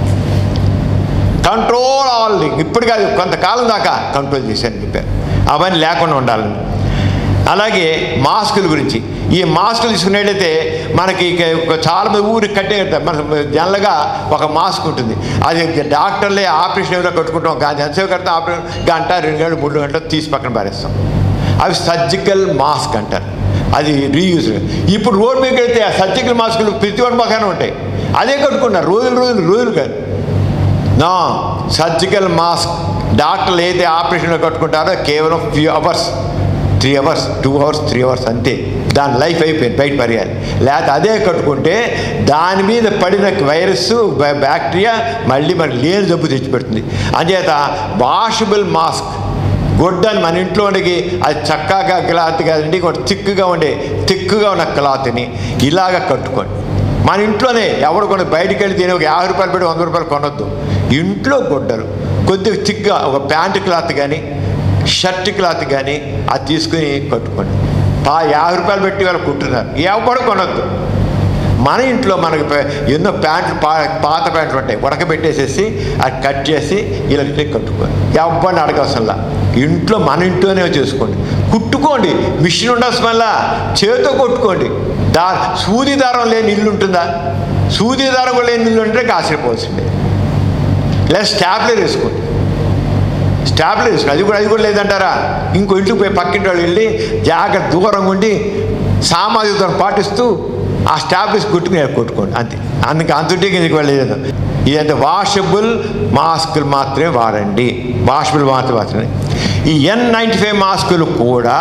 Speaker 1: కంట్రోల్ ఆల్ ఇప్పుడు కాదు కొంతకాలం దాకా కంట్రోల్ చేశాను చెప్పారు అవన్నీ లేకుండా ఉండాలని అలాగే మాస్కుల గురించి ఈ మాస్కులు తీసుకున్నట్టయితే మనకి ఇక ఒక చాలా మంది ఊరికి కట్టే మన జనరల్గా ఒక మాస్క్ ఉంటుంది అది డాక్టర్లే ఆపరేషన్ ఏదో కట్టుకుంటాం కానీ ఎంతసేపు కడితే ఆపరేషన్ గంట రెండు గంటలు మూడు గంటలు తీసి పక్కన పారేస్తాం అవి సర్జికల్ మాస్క్ అంటారు అది రీయూజ్ ఇప్పుడు రోడ్ మీద వెళ్తే ఆ సర్జికల్ మాస్కులు ప్రతి ఒక్క పక్కన ఉంటాయి అదే కట్టుకున్నారు రోజులు రోజులు రోజులు కాదు నా సర్జికల్ మాస్క్ డాక్టర్లు ఏదైతే ఆపరేషన్లో కట్టుకుంటారో కేవలం few hours three hours two hours three hours అంతే దాని లైఫ్ అయిపోయింది బయట పరేయాలి లేకపోతే అదే కట్టుకుంటే దాని మీద పడిన వైరస్ బ్యా- బ్యాక్టీరియా మళ్ళీ మనకి లేని జబ్బు తెచ్చిపెడుతుంది అంచేత వాషబుల్ మాస్క్ గొడ్డని మన ఇంట్లో ఉండి అది చక్కగా క్లాత్ కాదండి కొంచెం తిక్కుగా ఉండే తిక్కుగా ఉన్న క్లాత్ని ఇలాగ కట్టుకోండి మన ఇంట్లోనే ఎవడు కొన్ని బయటికి వెళ్ళి తిని ఒక యాభై రూపాయలు పెట్టి వంద రూపాయలు కొనొద్దు ఇంట్లో గుడ్డలు కొద్దిగా తిక్కుగా ఒక ప్యాంటు క్లాత్ కానీ షర్ట్ క్లాత్ కానీ అది తీసుకుని కట్టుకోండి పా యాభై రూపాయలు పెట్టి వాళ్ళు కుట్టున్నారు ఎవడు కొనొద్దు మన ఇంట్లో మనకి ప- ఎన్నో ప్యాంట్లు పా పాత ప్యాంట్లు ఉంటాయి ఉడకబెట్టేసేసి అది కట్ చేసి ఇలా ఇట్లా కట్టుకోండి ఎవరిని అడగవసరంలా ఇంట్లో మన ఇంట్లోనే చేసుకోండి కుట్టుకోండి మిషన్ ఉండవలసిన వల్ల చేతితో కొట్టుకోండి దా సూది దారం లేని ఇల్లు ఉంటుందా సూది దారం కూడా లేని ఇల్లు ఉంటే ఆశ్చర్యపోవలసిందే లేదా స్టాప్లర్ వేసుకోండి స్టాప్లర్ వేసుకోండి అది కూడా అది కూడా లేదంటారా ఇంకో ఇంటికి పోయి పక్కింటి వాళ్ళు వెళ్ళి జాగ్రత్త దూరంగా ఉండి సామాజికతను పాటిస్తూ ఆ స్టాప్లెస్ కొట్టుకుని కొట్టుకోండి అంతే అందుకే అంతుంటికి ఎందుకు వెళ్ళలేదు ఇదంతా వాషబుల్ మాస్కులు మాత్రమే వాడండి వాషబుల్ మాత్రమే మాత్రమే ఈ ఎన్ నైంటీ ఫైవ్ మాస్కులు కూడా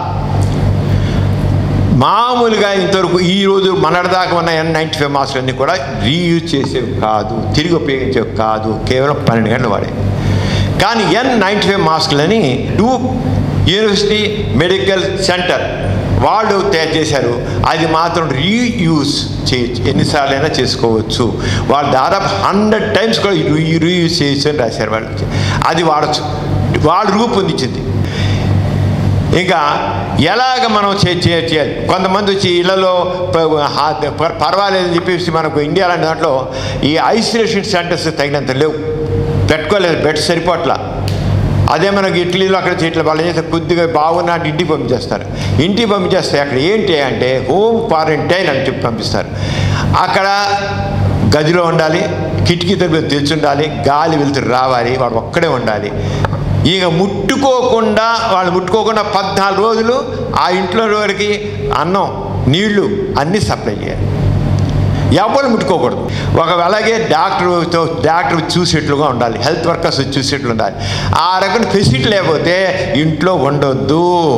Speaker 1: మామూలుగా ఇంతవరకు ఈ రోజు మనటిదాకా ఉన్న ఎన్ నైంటీ ఫైవ్ మాస్కులు అన్నీ కూడా రీయూజ్ చేసేవి కాదు తిరిగి ఉపయోగించేవి కాదు కేవలం పన్నెండు గంటలు వాడే కానీ ఎన్ నైంటీ ఫైవ్ మాస్కులని డూ యూనివర్సిటీ మెడికల్ సెంటర్ వాళ్ళు తయారు చేశారు అది మాత్రం రీయూజ్ చేయొచ్చు ఎన్నిసార్లైనా చేసుకోవచ్చు వాళ్ళు దాదాపు హండ్రెడ్ టైమ్స్ కూడా రీ రీయూజ్ చేయొచ్చు అని రాశారు వాళ్ళు అది వాడచ్చు వాళ్ళు రూపొందించింది ఇంకా ఎలాగ మనం చే- చే- చేయాలి కొంతమంది వచ్చి ఇళ్లలో ప- హా- ప- పర్వాలేదని చెప్పేసి మనకు ఇండియా లాంటి దాంట్లో ఈ ఐసోలేషన్ సెంటర్స్ తగినంత లేవు పెట్టుకోలేదు బెడ్ సరిపోట్లా అదే మనకి ఇడ్లీలో అక్కడ చేయట్లే వాళ్ళు ఏం చేస్తారు కొద్దిగా బాగున్నా అంటే ఇంటికి పంపించేస్తారు ఇంటికి పంపించేస్తే అక్కడ ఏంటి అంటే హోమ్ క్వారంటైన్ అని చెప్పి పంపిస్తారు అక్కడ గదిలో ఉండాలి కిటికీ తలుపులు తెరిచి ఉండాలి గాలి వెళ్తురు రావాలి వాడు ఒక్కడే ఉండాలి ఇక ముట్టుకోకుండా వాళ్ళు ముట్టుకోకుండా పద్నాలుగు రోజులు ఆ ఇంట్లో వారికి అన్నం నీళ్లు అన్నీ సప్లై చేయాలి ఎవరు ముట్టుకోకూడదు ఒక అలాగే డాక్టర్తో డాక్టర్ చూసేట్లుగా ఉండాలి హెల్త్ వర్కర్స్ చూసేట్లు ఉండాలి ఆ రకం ఫెసిలిటీ లేకపోతే ఇంట్లో ఉండొద్దు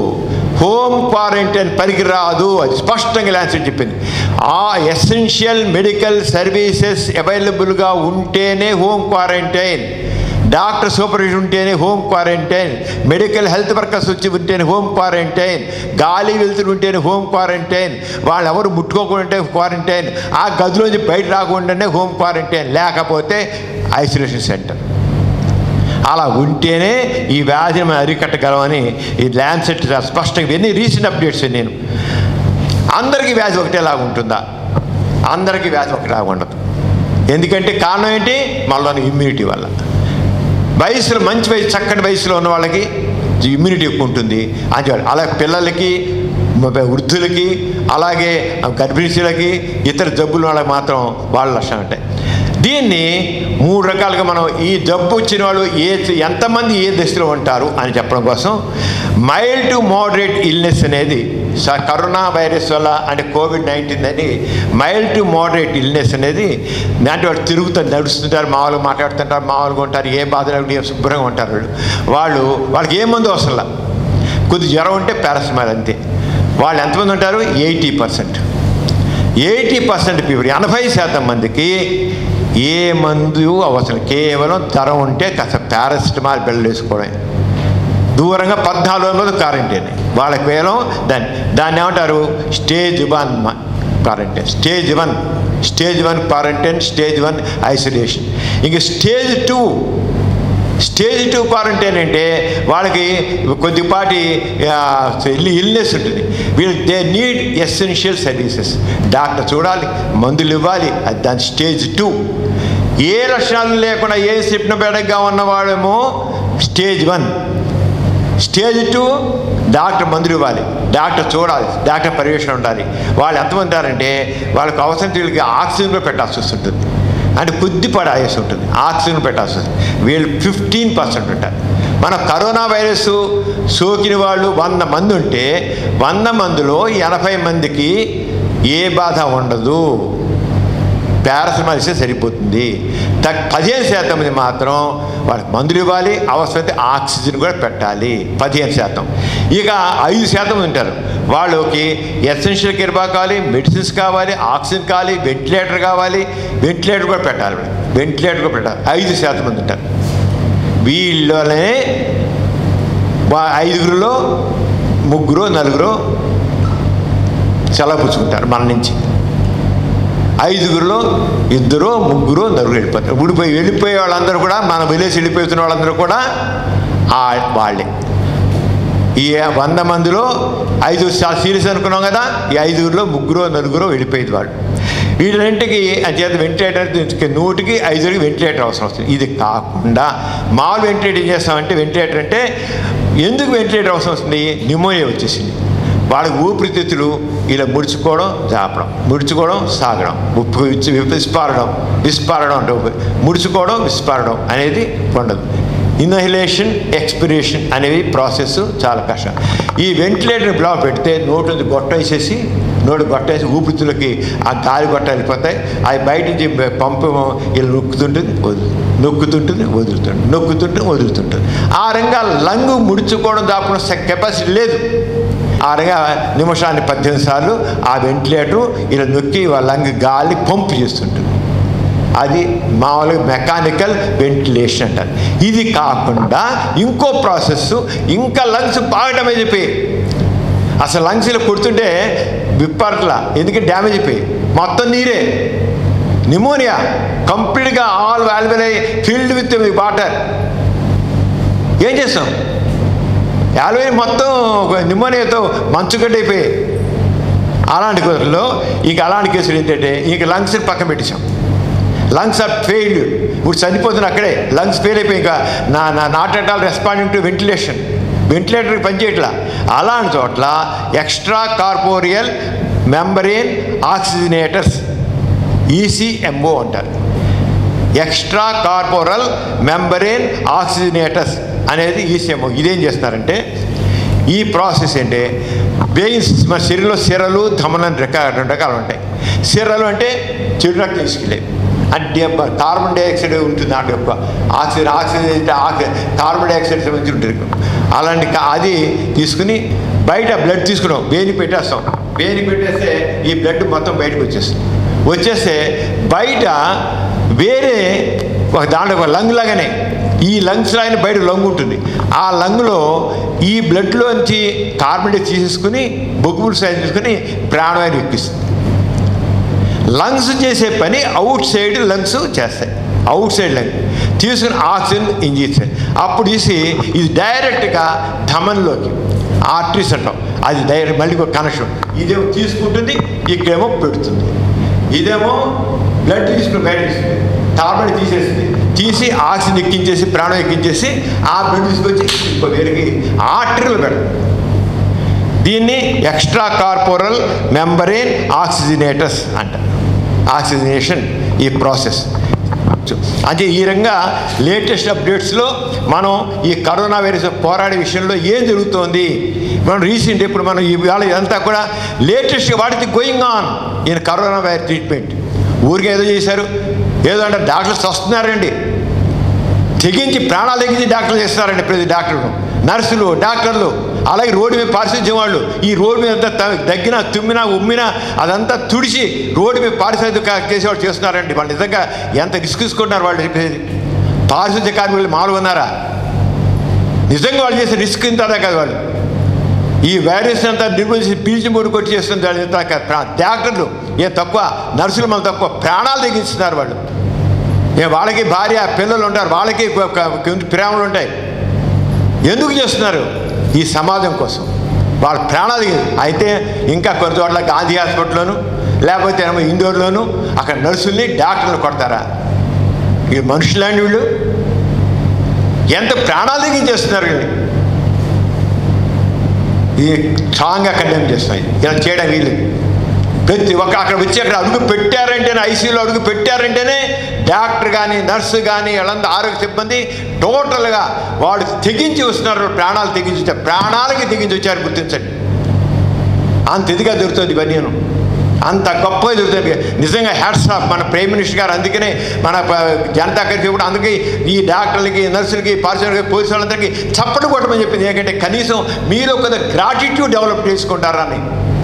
Speaker 1: హోమ్ క్వారంటైన్ పనికిరాదు అది స్పష్టంగా లాన్సెట్ చెప్పింది ఆ ఎసెన్షియల్ మెడికల్ సర్వీసెస్ అవైలబుల్గా ఉంటేనే హోమ్ క్వారంటైన్ డాక్టర్ సూపర్విజన్ ఉంటేనే home quarantine medical health workers వచ్చి ఉంటేనే హోమ్ క్వారంటైన్ గాలి వెళ్తులు ఉంటేనే హోమ్ క్వారంటైన్ వాళ్ళు ఎవరు ముట్టుకోకుండా క్వారంటైన్ ఆ గదిలోంచి బయట రాకుండానే హోమ్ క్వారంటైన్ లేకపోతే ఐసోలేషన్ సెంటర్ అలా ఉంటేనే ఈ వ్యాధిని మనం అరికట్టగలమని ఈ ల్యాన్సెట్ చాలా స్పష్టంగా ఇవన్నీ రీసెంట్ అప్డేట్స్ నేను అందరికీ వ్యాధి ఒకటేలాగా ఉంటుందా అందరికీ వ్యాధి ఒకటేలాగా ఉండదు ఎందుకంటే కారణం ఏంటి మనలోని ఇమ్యూనిటీ వల్ల వయసులో మంచి వయసు చక్కటి వయసులో ఉన్న వాళ్ళకి ఇమ్యూనిటీ ఎక్కువ ఉంటుంది అని చెప్పాలి అలాగే పిల్లలకి మ- వృద్ధులకి అలాగే గర్భిణీలకి ఇతర జబ్బులు వాళ్ళకి మాత్రం వాళ్ళ లక్షణం ఉంటాయి దీన్ని మూడు రకాలుగా మనం ఈ జబ్బు వచ్చిన వాళ్ళు ఏ ఎంతమంది ఏ దశలో ఉంటారు అని చెప్పడం కోసం మైల్డ్ టు మోడరేట్ ఇల్నెస్ అనేది స- కరోనా వైరస్ వల్ల అంటే కోవిడ్ నైన్టీన్ అని మైల్డ్ టు మోడరేట్ ఇల్నెస్ అనేది అంటే వాళ్ళు తిరుగుతారు నడుస్తుంటారు మామూలుగా మాట్లాడుతుంటారు మామూలుగా ఉంటారు ఏ బాధ లేకుండా ఏం శుభ్రంగా ఉంటారు వాళ్ళు వాళ్ళు వాళ్ళకి ఏ మందు అవసరంలా కొద్ది జ్వరం ఉంటే పారాసిటమాల్ అంతే వాళ్ళు ఎంతమంది ఉంటారు eighty percent eighty percent people ఎనభై శాతం మందికి ఏ మందు అవసరం కేవలం జ్వరం ఉంటే కాస్త పారాసిటమాల్ బిళ్ళలు వేసుకోవడం దూరంగా పద్నాలుగు రోజులు క్వారంటైన్ వాళ్ళకి కేవలం దాన్ని దాన్ని ఏమంటారు stage one quarantine stage one stage one quarantine stage one isolation ఇంక stage two stage two quarantine అంటే వాళ్ళకి కొద్దిపాటి ఇల్నెస్ ఉంటుంది వీళ్ళు they need essential services doctor చూడాలి మందులు ఇవ్వాలి అది దాని స్టేజ్ టూ ఏ లక్షణాలు లేకుండా ఏ సిప్నబెడగా ఉన్నవాడేమో stage one stage two doctor మందులు ఇవ్వాలి డాక్టర్ చూడాలి డాక్టర్ పర్యవేక్షణ ఉండాలి వాళ్ళు ఎంతమంది ఉంటారంటే వాళ్ళకి అవసరం వీళ్ళకి ఆక్సిజన్ కూడా పెట్టాల్సి వస్తుంటుంది అంటే కొద్దిపాటి ఆయుస్ ఉంటుంది ఆక్సిజన్ పెట్టాల్సి వస్తుంది వీళ్ళు ఫిఫ్టీన్ పర్సెంట్ ఉంటారు మన కరోనా వైరస్ సోకిన వాళ్ళు వంద మంది ఉంటే వంద మందిలో ఎనభై మందికి ఏ బాధ ఉండదు పారాసిటమాల్ ఇస్తే సరిపోతుంది తక్ పదిహేను శాతం మంది మాత్రం వాళ్ళకి మందులు ఇవ్వాలి అవసరమైతే ఆక్సిజన్ కూడా పెట్టాలి పదిహేను శాతం ఇక ఐదు శాతం ఉంటారు వాళ్ళకి ఎసెన్షియల్ కేర్ బాగా కావాలి మెడిసిన్స్ కావాలి ఆక్సిజన్ కావాలి వెంటిలేటర్ కావాలి వెంటిలేటర్ కూడా పెట్టాలి వెంటిలేటర్ కూడా పెట్టాలి ఐదు శాతం మంది ఉంటారు వీళ్ళనే వా- ఐదుగురిలో ముగ్గురు నలుగురు సెలవుపుచ్చుకుంటారు మన నుంచి ఐదుగురిలో ఇద్దరు ముగ్గురు నలుగురు వెళ్ళిపోతారు ఊడిపోయి వెళ్ళిపోయే వాళ్ళందరూ కూడా మన విలేజ్ వెళ్ళిపోతున్న వాళ్ళందరూ కూడా ఆ వాళ్ళే ఈ వంద మందిలో ఐదు చాలా సీరియస్ అనుకున్నాం కదా ఈ ఐదుగురిలో ముగ్గురు నలుగురు వెళ్ళిపోయేది వాళ్ళు వీళ్ళంటికి చేత వెంటిలేటర్ నూటికి ఐదుగురికి వెంటిలేటర్ అవసరం వస్తుంది ఇది కాకుండా మామూలు వెంటిలేటర్ ఏం చేస్తామంటే వెంటిలేటర్ అంటే ఎందుకు వెంటిలేటర్ అవసరం వస్తుంది న్యూమోనియా వచ్చేసింది వాళ్ళకి ఊపిరితిత్తులు ఇలా ముడుచుకోవడం జాపడం ముడుచుకోవడం సాగడం ఉప్పు విచ్చి విస్పారడం విస్పారడం అంటే ఊపిరి. ముడుచుకోవడం విస్పారడం అనేది ఉండదు ఇన్హలేషన్ ఎక్స్పిరేషన్ అనేవి ప్రాసెస్ చాలా కష్టం ఈ వెంటిలేటర్ బ్లాక్ పెడితే నోటు నుంచి గొట్ట వేసేసి నోటు గొట్ట వేసి ఊపిరితులకి ఆ గాలి గొట్ట వెళ్ళిపోతాయి అవి బయట నుంచి పంపు ఇలా నొక్కుతుంటుంది వదులు నొక్కుతుంటుంది వదులుతుంది నొక్కుతుంటుంది వదులుతుంటుంది ఆ రంగా లంగు ముడుచుకోవడం దాపున కెపాసిటీ లేదు ఆ రంగా నిమిషాన్ని పద్దెనిమిది సార్లు ఆ వెంటిలేటరు ఇలా నొక్కి వాళ్ళ లంగ్ గాలి పంపు చేస్తుంటుంది అది మామూలుగా మెకానికల్ వెంటిలేషన్ అంటారు ఇది కాకుండా ఇంకో ప్రాసెస్ ఇంకా లంగ్స్ బాగటమే చెప్పి అసలు లంగ్స్లో కొడుతుంటే విప్పట్లా ఎందుకంటే డ్యామేజ్ అయిపోయి మొత్తం నీరే నిమోనియా కంప్లీట్గా all valuable filled with water ఏం చేస్తాం యాల్వే మొత్తం నిమోనియాతో మంచుగడ్డైపోయాయి అలాంటి కేసుల్లో ఇక అలాంటి కేసులు ఏంటంటే ఇక లంగ్స్ పక్కన పెట్టేశాం లంగ్స్ ఆర్ ఫెయిల్డ్ ఇప్పుడు చనిపోతుంది అక్కడే లంగ్స్ ఫెయిల్ అయిపోయి ఇంకా నా నా not at all responding to ventilation వెంటిలేటర్కి పనిచేయట్లా అలాంటి చోట్ల extra corporeal membrane oxygenators ECMO అంటారు ఎక్స్ట్రా కార్పోరల్ మెంబరేన్ ఆక్సిజనేటర్స్ అనేది ఈసీఎంఓ ఇదేం చేస్తారంటే ఈ ప్రాసెస్ ఏంటి వెయిన్స్ మన శరీరంలో సిరలు ధమనని రకాల రెండు రకాలు ఉంటాయి సిరలు అంటే చెడు రక్తం తీసుకెళ్ళేవి అంటే కార్బన్ డైఆక్సైడ్ ఉంటుంది దాంట్లో ఎక్కువ ఆక్సిజన్ ఆక్సిజన్ అయితే ఆక్సి కార్బన్ డైఆక్సైడ్ సంబంధించి ఉంటుంది అలాంటి కా- అది తీసుకుని బయట బ్లడ్ తీసుకున్నాం వేని పెట్టేస్తాం వేని పెట్టేస్తే ఈ బ్లడ్ మొత్తం బయటకు వచ్చేస్తుంది వచ్చేస్తే బయట వేరే ఒక దాంట్లో ఒక లంగ్ లాగానే ఈ లంగ్స్ లాగానే బయట లంగ్ ఉంటుంది ఆ లంగ్లో ఈ బ్లడ్లోంచి కార్బన్ డై తీసేసుకుని బొగ్గులు సైజ్ తీసుకుని ప్రాణవాయువు ఎక్కిస్తుంది లంగ్స్ చేసే పని అవుట్ సైడ్ లంగ్స్ చేస్తాయి అవుట్ సైడ్ లంగ్ తీసుకుని ఆక్సిజన్ ఇంజెక్షన్ అప్పుడు తీసి ఇది డైరెక్ట్గా ధమన్లోకి ఆర్టరీస్ అంటాం అది డైరెక్ట్ మళ్ళీ ఒక కనెక్షన్ ఇదేమో తీసుకుంటుంది ఇక్కడేమో పెడుతుంది ఇదేమో బ్లడ్ తీసుకుని బయట తీస్తుంది కార్బన్ తీసేస్తుంది తీసి ఆక్సిజన్ ఎక్కించేసి ప్రాణం ఎక్కించేసి ఆ బ్లడ్ తీసుకొచ్చి ఇంకో వేరికి ఆర్టరీలో పెడుతుంది దీన్ని ఎక్స్ట్రా కార్పోరల్ మెంబరేన్ ఆక్సిజనేటర్స్ అంటారు ఆక్సిజనేషన్ ఈ ప్రాసెస్ అంటే ఈ రకంగా లేటెస్ట్ అప్డేట్స్లో మనం ఈ కరోనా వైరస్ పోరాడే విషయంలో ఏం జరుగుతోంది మనం రీసెంట్ ఇప్పుడు మనం ఇవాళ ఇదంతా కూడా లేటెస్ట్ వాటికి గోయింగ్ ఆన్ ఈయన కరోనా వైరస్ ట్రీట్మెంట్ ఊరికే ఏదో చేశారు ఏదో అంటే డాక్టర్స్ వస్తున్నారండి తెగించి ప్రాణాలు తెగించి డాక్టర్లు చేస్తున్నారండి ప్రతి డాక్టర్లు నర్సులు డాక్టర్లు అలాగే రోడ్డు మీద పారిశుద్ధ్యం వాళ్ళు ఈ రోడ్డు మీద అంతా త- దగ్గినా తుమ్మినా ఉమ్మినా అదంతా తుడిచి రోడ్డు మీద పారిశుద్ధ్య కా- చేసేవాళ్ళు చేస్తున్నారండి వాళ్ళు నిజంగా ఎంత రిస్క్ తీసుకుంటున్నారు వాళ్ళు చెప్పేది పారిశుద్ధ్య కార్మికులు మామూలుగా ఉన్నారా నిజంగా వాళ్ళు చేసే రిస్క్ ఇంత కదా వాళ్ళు ఈ వైరస్ అంతా నిర్వహించి పీల్చి మూడు కొట్టి చేస్తుంది వాళ్ళు ఇంత కాదు. ప్రా- డాక్టర్లు ఏం తక్కువ నర్సులు మన తక్కువ ప్రాణాలు తెగిస్తున్నారు వాళ్ళు ఏ వాళ్ళకి భార్య పిల్లలు ఉంటారు వాళ్ళకి కొ- కొ- కొన్ని ప్రేమలు ఉంటాయి ఎందుకు చేస్తున్నారు ఈ సమాజం కోసం వాళ్ళ ప్రాణాలు తెగి- అయితే ఇంకా కొన్ని చోట్ల గాంధీ హాస్పిటల్లోను లేకపోతే ఏమో ఇండోర్లోను అక్కడ నర్సుల్ని డాక్టర్లు కొడతారా ఈ మనుషులాంటి వీళ్ళు ఎంత ప్రాణాలు తెగించేస్తున్నారు వీళ్ళు ఇది స్ట్రాంగ్గా కండెమ్ చేస్తాయి ఇలా చేయడం వీలు ప్రతి ఒక్క అక్కడ వచ్చి అక్కడ అడుగు పెట్టారంటేనే ఐసీయూలో అడుగు పెట్టారంటేనే డాక్టర్ కానీ నర్సు కానీ వాళ్ళంతా ఆరోగ్య సిబ్బంది టోటల్గా వాడు తెగించి వస్తున్నారు ప్రాణాలు తెగించి వచ్చారు ప్రాణాలకి తెగించి వచ్చారు గుర్తించండి అంత ఇదిగా దొరుకుతుంది ఇవన్నీ అంత గొప్పగా దొరుకుతుంది నిజంగా హ్యాట్స్ ఆఫ్ మన ప్రైమ్ మినిస్టర్ గారు అందుకనే మన ప- జనతా కర్ఫ్యూ కూడా అందుకే ఈ డాక్టర్లకి నర్సులకి పారిశ్రామిక పోలీసు వాళ్ళందరికీ చప్పట్లు కొట్టమని చెప్పింది ఎందుకంటే కనీసం మీరు ఒక గ్రాటిట్యూడ్ డెవలప్ చేసుకుంటారని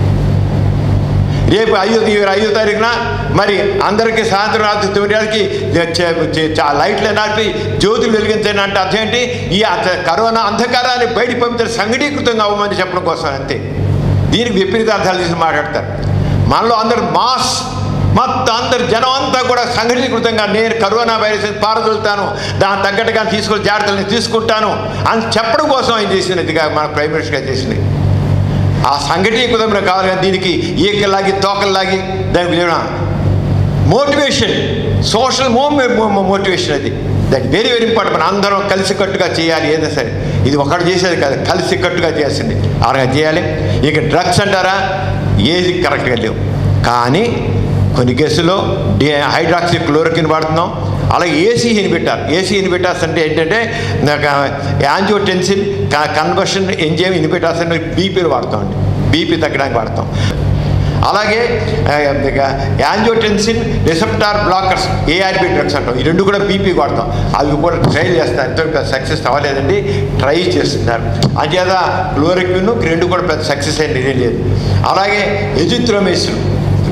Speaker 1: రేపు ఐదో ఈ ఐదో తారీఖున మరి అందరికీ సాయంత్రం రాత్రి తొమ్మిది గంటలకి చ- చ- చ- లైట్లు నడిపి జ్యోతులు వెలిగించండి అంటే అర్థం ఏంటి ఈ అంత- కరోనా అంధకారాన్ని బయటికి పంపించిన సంఘటీకృతంగా అవ్వమని చెప్పడం కోసం అంతే దీనికి విపరీత అర్థాలు తీసి మాట్లాడతారు మనలో అందరు మాస్ మొత్తం అందరు జనం అంతా కూడా సంఘటీకృతంగా నేను కరోనా వైరస్ పారదొలుతాను దాని తగ్గట్టుగా తీసుకుని జాగ్రత్తలు తీసుకుంటాను అని చెప్పడం కోసం ఆయన చేసినదిగా మన ప్రైమ్ మినిస్టర్ గారు చేసింది ఆ సంఘటీకృతంలో కావాలి కానీ దీనికి ఈకల్లాగి తోకల్లాగి దానికి లేవనా మోటివేషన్ సోషల్ మోటివేషన్ అది దట్ వెరీ వెరీ ఇంపార్టెంట్ మన అందరం కలిసికట్టుగా చేయాలి ఏదైనా సరే ఇది ఒకటి చేసేది కాదు కలిసికట్టుగా చేయాల్సింది అలాగే చేయాలి ఇక డ్రగ్స్ అంటారా ఏది కరెక్ట్గా లేవు కానీ కొన్ని కేసుల్లో డి హైడ్రాక్సీ క్లోరోకిన్ వాడుతున్నాం అలాగే ఏసీ ఇన్హిబిటార్ ఏసీ ఇన్హిబిటార్స్ అంటే ఏంటంటే యాంజియోటెన్సిన్ కన్వర్షన్ ఎంజైమ్ ఇన్హిబిటార్స్ అంటే బీపీలు వాడతామండి బీపీ తగ్గడానికి వాడతాం అలాగే angiotensin receptor blockers ARB drugs అంటాం ఈ రెండు కూడా బీపీ వాడతాం అవి కూడా ట్రై చేస్తారు ఎంతో సక్సెస్ అవ్వలేదండి ట్రై చేస్తున్నారు అంచేత క్లోరిక్విన్ రెండు కూడా పెద్ద సక్సెస్ అయింది ఇది లేదు అలాగే ఎజిత్రోమేసిన్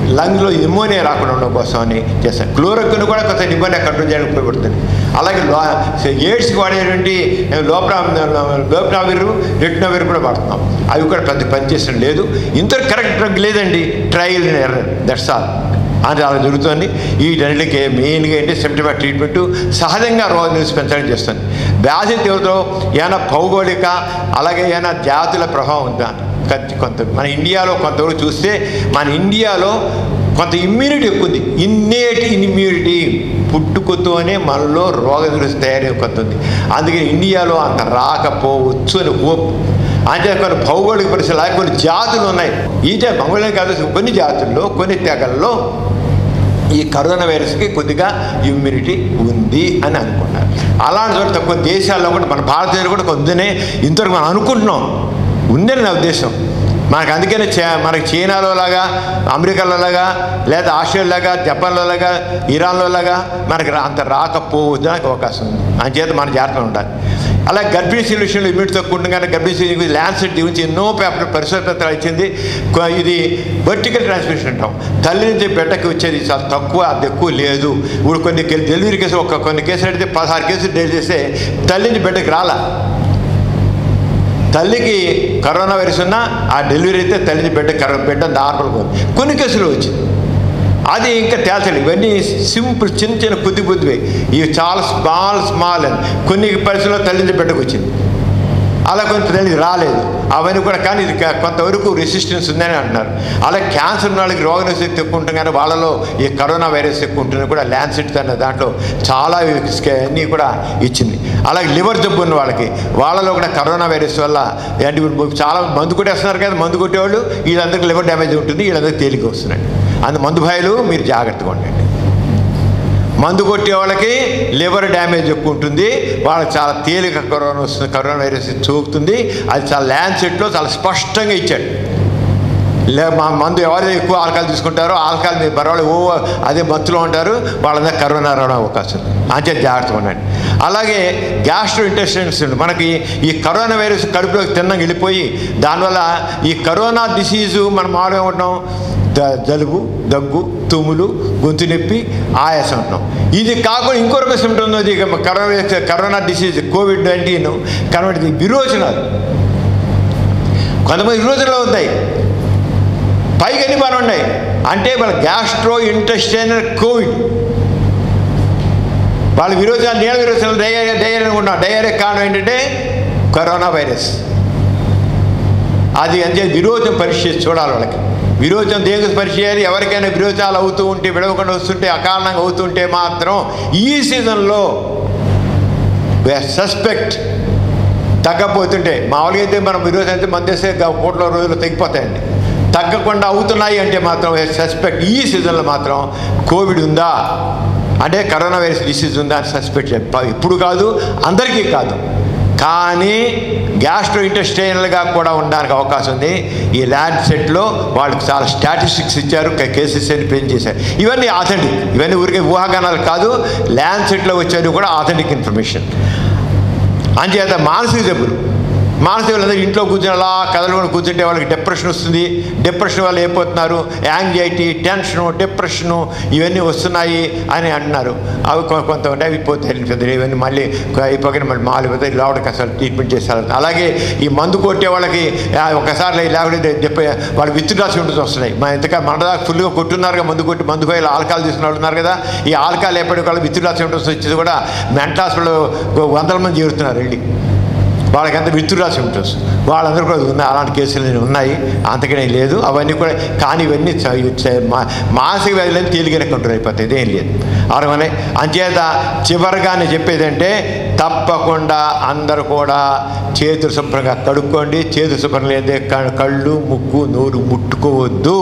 Speaker 1: లంగ్లో న్యూమోనియా రాకుండా ఉండడం కోసం అని చేస్తాను క్లోరోక్విన్ కూడా కొంత న్యూమోనియా కంట్రోల్ చేయడానికి ఉపయోగపడుతుంది అలాగే లో ఎయిడ్స్కి వాడేటువంటి లోపల లోపనావిర్ రెట్నావిర్ కూడా వాడుతున్నాం అవి కూడా పెద్ద పనిచేసడం లేదు ఇంత కరెక్ట్ డ్రగ్ లేదండి ట్రయల్ దట్స్ ఆల్ అది అలా జరుగుతుంది వీటన్నిటికీ మెయిన్గా ఏంటి సిమ్టమాటిక్ ట్రీట్మెంట్ సహజంగా రోగ నిలిచి పెంచడం చేస్తుంది వ్యాధి తీవ్రతో ఏమైనా భౌగోళిక అలాగే ఏమైనా జాతుల ప్రభావం ఉందా కొంత- కొంత మన ఇండియాలో కొంతవరకు చూస్తే మన ఇండియాలో కొంత ఇమ్యూనిటీ ఎక్కువ ఉంది ఇన్నేటి ఇమ్యూనిటీ పుట్టుకతోనే మనలో రోగ నిరోధక తయారీ కొంత ఉంది అందుకే ఇండియాలో అంత రాకపోవచ్చు అని హోప్ అంటే కొన్ని భౌగోళిక పరిస్థితులు అలాగే కొన్ని జాతులు ఉన్నాయి ఈ జా- మంగళం కాదు కొన్ని జాతుల్లో కొన్ని తెగల్లో ఈ కరోనా వైరస్కి కొద్దిగా ఇమ్యూనిటీ ఉంది అని అనుకున్నారు అలాంటి చోట తక్కువ దేశాల్లో కూడా మన భారతదేశంలో కూడా కొందనే ఇంతవరకు మనం అనుకుంటున్నాం ఉందని నా ఉద్దేశం మనకు అందుకనే చే- మనకి చైనాలో లాగా అమెరికాలో లాగా లేదా ఆస్ట్రేలియా లాగా జపాన్లో లాగా ఇరాన్లో లాగా మనకి రా- అంత రాకపోవడానికి అవకాశం ఉంది అంచేత మన జాగ్రత్తగా ఉండాలి అలా గర్భిణీ స్త్రీల విషయంలో ఇమ్యూనిటీ తక్కువ ఉంటుంది కానీ గర్భిణీ స్త్రీ ల్యాన్సెట్ గురించి ఎన్నో పేపర్ పరిశోధన పత్రాలు ఇచ్చింది కొ- ఇది వర్టికల్ ట్రాన్స్మిషన్ అంటాం తల్లి నుంచి బిడ్డకి వచ్చేది చాలా తక్కువ అది ఎక్కువ లేదు ఇప్పుడు కొన్ని కే- డెలివరీ కేసులు ఒక కొన్ని కేసులు అయితే పదహారు కేసులు డెలివరీ చేస్తే తల్లి నుంచి బిడ్డకి రాలా తల్లికి కరోనా వైరస్ ఉన్నా ఆ డెలివరీ అయితే తల్లి నుంచి బిడ్డ కరో బిడ్డ నార్మల్గా ఉంది కొన్ని కేసులు వచ్చింది అది ఇంకా తేల్చలేదు ఇవన్నీ సింపుల్ చిన్న చిన్న కొద్ది కొద్దివే ఇవి చాలా స్మాల్ స్మాల్ అని కొన్ని పరిస్థితుల్లో తల్లి నుంచి బిడ్డకు వచ్చింది అలా కొంత తల్లికి రాలేదు అవన్నీ కూడా కానీ ఇది క- కొంతవరకు రెసిస్టెన్స్ ఉందని అంటున్నారు అలాగే క్యాన్సర్ ఉన్న వాళ్ళకి రోగ నిరోధకత ఎక్కువ ఉంటుంది కానీ వాళ్ళలో ఈ కరోనా వైరస్ ఎక్కువ ఉంటుంది కూడా ల్యాన్సెట్ అనే దాంట్లో చాలా స్కే- అన్నీ కూడా ఇచ్చింది అలాగే లివర్ జబ్బు ఉన్న వాళ్ళకి వాళ్ళలో కూడా కరోనా వైరస్ వల్ల అంటే ఇప్పుడు చాలా మందు కొట్టేస్తున్నారు కదా మందు కొట్టేవాళ్ళు వీళ్ళందరికీ లివర్ డ్యామేజ్ ఉంటుంది వీళ్ళందరికీ తేలిక వస్తున్నాయి అందు మందు భయాలు మీరు జాగ్రత్తగా ఉండండి మందు కొట్టే వాళ్ళకి లివర్ డ్యామేజ్ ఎక్కువ ఉంటుంది వాళ్ళకి చాలా తేలిక కరోనా వస్తుంది కరోనా వైరస్ సోకుతుంది అది చాలా ల్యాండ్సెట్లో చాలా స్పష్టంగా ఇచ్చాడు లే మా మందు ఎవరైతే ఎక్కువ ఆల్కహాల్ తీసుకుంటారో ఆల్కహాల్ మీద పర్వాలేదు ఓ అదే మత్తులో ఉంటారు వాళ్ళందరూ కరోనా రావడం అవకాశం ఉంది అంతే జాగ్రత్తగా ఉండండి అలాగే గ్యాస్ట్రో ఇంటెస్టైన్స్ మనకి ఈ కరోనా వైరస్ కడుపులోకి తిన్నంగా వెళ్ళిపోయి దానివల్ల ఈ కరోనా డిసీజు మనం మామూలుగా ఉంటాం ద- జలుబు దగ్గు తుమ్ములు గొంతు నొప్పి ఆయాసం అంటున్నాం ఇది కాకుండా ఇంకో రకం సిమ్టమ్ ఉంది ఇక corona corona disease COVID nineteen corona విరోచనాలు కొంతమంది విరోచనలు అవుతాయి పైకి అన్ని బాగా ఉన్నాయి అంటే వాళ్ళ గ్యాస్ట్రో ఇంటెస్టైనల్ కోవిడ్ వాళ్ళ విరోచనాలు నీళ్ళ విరోచనాలు డయేరియా డయేరియా అనుకుంటున్నాం డయేరియా కారణం ఏంటంటే కరోనా వైరస్ అది అంటే విరోచన పరీక్ష చేసి చూడాలి వాళ్ళకి విరోచనం దేనికి పరీక్ష చేయాలి ఎవరికైనా విరోచనాలు అవుతూ ఉంటే విడవకుండా వస్తుంటే అకారణంగా అవుతుంటే మాత్రం ఈ సీజన్లో సస్పెక్ట్ తగ్గపోతుంటే మామూలుగా అయితే మనం విరోచన అయితే మంది వేస్తే కోట్ల రోజులు తగ్గిపోతాయండి తగ్గకుండా అవుతున్నాయి అంటే మాత్రం సస్పెక్ట్ ఈ సీజన్లో మాత్రం కోవిడ్ ఉందా అంటే కరోనా వైరస్ డిసీజ్ ఉందా అని సస్పెక్ట్ ఇప్పుడు కాదు అందరికీ కాదు కానీ గ్యాస్ట్రో ఇంటెస్టైనల్గా కూడా ఉండడానికి అవకాశం ఉంది ఈ ల్యాండ్ సెట్లో వాళ్ళకి చాలా స్టాటిస్టిక్స్ ఇచ్చారు కేసెస్ అని పెన్ చేశారు ఇవన్నీ ఆథెంటిక్ ఇవన్నీ ఊరికే ఊహాగానాలు కాదు ల్యాండ్ సెట్లో వచ్చేది కూడా ఆథెంటిక్ ఇన్ఫర్మేషన్ అంచేత మానసిక జబ్బులు మానసిక వాళ్ళందరూ ఇంట్లో కూర్చొని అలా కదలకుండా కూర్చుంటే వాళ్ళకి డిప్రెషన్ వస్తుంది డిప్రెషన్ వల్ల అయిపోతున్నారు యాంగ్జైటీ టెన్షను డిప్రెషను ఇవన్నీ వస్తున్నాయి అని అంటున్నారు అవి కొ- కొంత ఉంటే అవి పోతాయి పెద్దలు ఇవన్నీ మళ్ళీ అయిపోగానే మళ్ళీ మాలు పోతాయి లోపలికి అసలు ట్రీట్మెంట్ చేస్తారు అలాగే ఈ మందు కొట్టే వాళ్ళకి ఆ, ఒకసారి లేకపోతే డిప్ వాళ్ళు విత్డ్రా సింటమ్స్ వస్తున్నాయి మన ఇంతగా మన దాకా ఫుల్గా కొట్టున్నారు మందు కొట్టి మందు పోయి ఆల్కహాల్ తీసుకున్న వాళ్ళు ఉన్నారు కదా ఈ ఆల్కహాల్ ఎప్పటికి వాళ్ళు విత్డ్రా సింటమ్స్ వచ్చేది కూడా మెంటల్ హాస్పిటల్ వందల మంది చేరుతున్నారు వెళ్ళి వాళ్ళకి అంత విత్తురా సిమ్టమ్స్ వాళ్ళందరూ కూడా ఉన్నాయి అలాంటి కేసులు ఉన్నాయి అంతకనే లేదు అవన్నీ కూడా కానీ ఇవన్నీ చ- చ- మా- మానసిక వ్యాధులని తేలికనే కంట్రోల్ అయిపోతాయి ఇదేం లేదు అరవనే అంచేత చివరిగా నేను చెప్పేది అంటే తప్పకుండా అందరూ కూడా చేతులు శుభ్రంగా కడుక్కోండి చేతులు శుభ్రం లేదే క- కళ్ళు ముక్కు నోరు ముట్టుకోవద్దు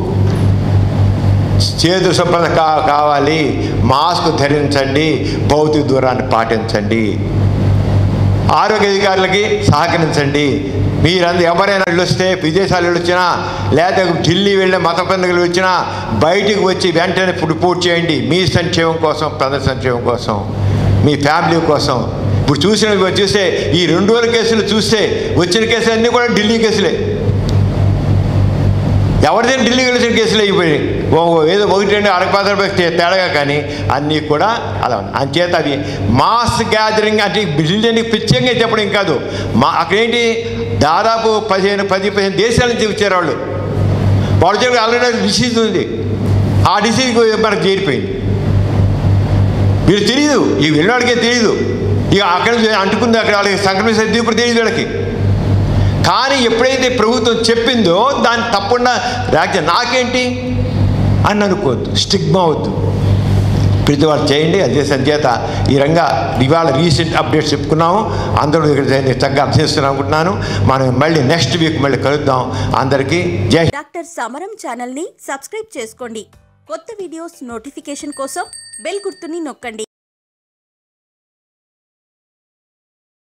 Speaker 1: చేతు శుభ్రత కా కావాలి మాస్క్ ధరించండి భౌతిక దూరాన్ని పాటించండి ఆరోగ్య అధికారులకి సహకరించండి మీరందరూ ఎవరైనా వెళ్ళొస్తే విదేశాలు వెళ్ళొచ్చినా లేదా ఢిల్లీ వెళ్ళే మత పండుగలు వచ్చినా బయటికి వచ్చి వెంటనే రిపోర్ట్ చేయండి మీ సంక్షేమం కోసం ప్రజల సంక్షేమం కోసం మీ ఫ్యామిలీ కోసం ఇప్పుడు చూసిన చూస్తే ఈ రెండు రోజుల కేసులు చూస్తే వచ్చిన కేసులు అన్నీ కూడా ఢిల్లీ కేసులే ఎవరిదైనా ఢిల్లీ వెళ్ళిన కేసులు అయిపోయాయి ఓ ఏదో ఒకటి రెండు అరపాత్ర తేడాగా కానీ అన్నీ కూడా అలా ఉన్నాయి అంచేత అవి మాస్ గ్యాదరింగ్ అంటే ఢిల్లీని పిచ్చంగా చెప్పడం కాదు మా అక్కడేంటి దాదాపు పదిహేను పది పదిహేను దేశాల నుంచి వచ్చారు వాళ్ళు వాళ్ళు చెప్పి ఆల్రెడీ డిసీజ్ ఉంది ఆ డిసీజ్ మనకు చేరిపోయింది వీళ్ళు తెలియదు ఈ వెళ్ళినవాడికే తెలియదు ఇక అక్కడ నుంచి అంటుకుంది అక్కడ వాళ్ళకి సంక్రమిస్తుంది ఇప్పుడు తెలియదు వీళ్ళకి కానీ ఎప్పుడైతే ప్రభుత్వం చెప్పిందో దాన్ని తప్పకుండా ర్యాక్ నాకేంటి అని అనుకోవద్దు స్టిగ్మా వద్దు ప్రతి వాళ్ళు చేయండి అదే సంచేత ఈ రంగా ఇవాళ రీసెంట్ అప్డేట్స్ చెప్పుకున్నాము అందరూ ఇక్కడ చక్కగా అర్థం చేస్తున్నాం అనుకుంటున్నాను మనం మళ్ళీ నెక్స్ట్ వీక్ మళ్ళీ కలుద్దాం అందరికీ జై
Speaker 2: డాక్టర్ సమరం ఛానల్ని సబ్స్క్రైబ్ చేసుకోండి కొత్త వీడియోస్ నోటిఫికేషన్ కోసం బెల్ గుర్తుని నొక్కండి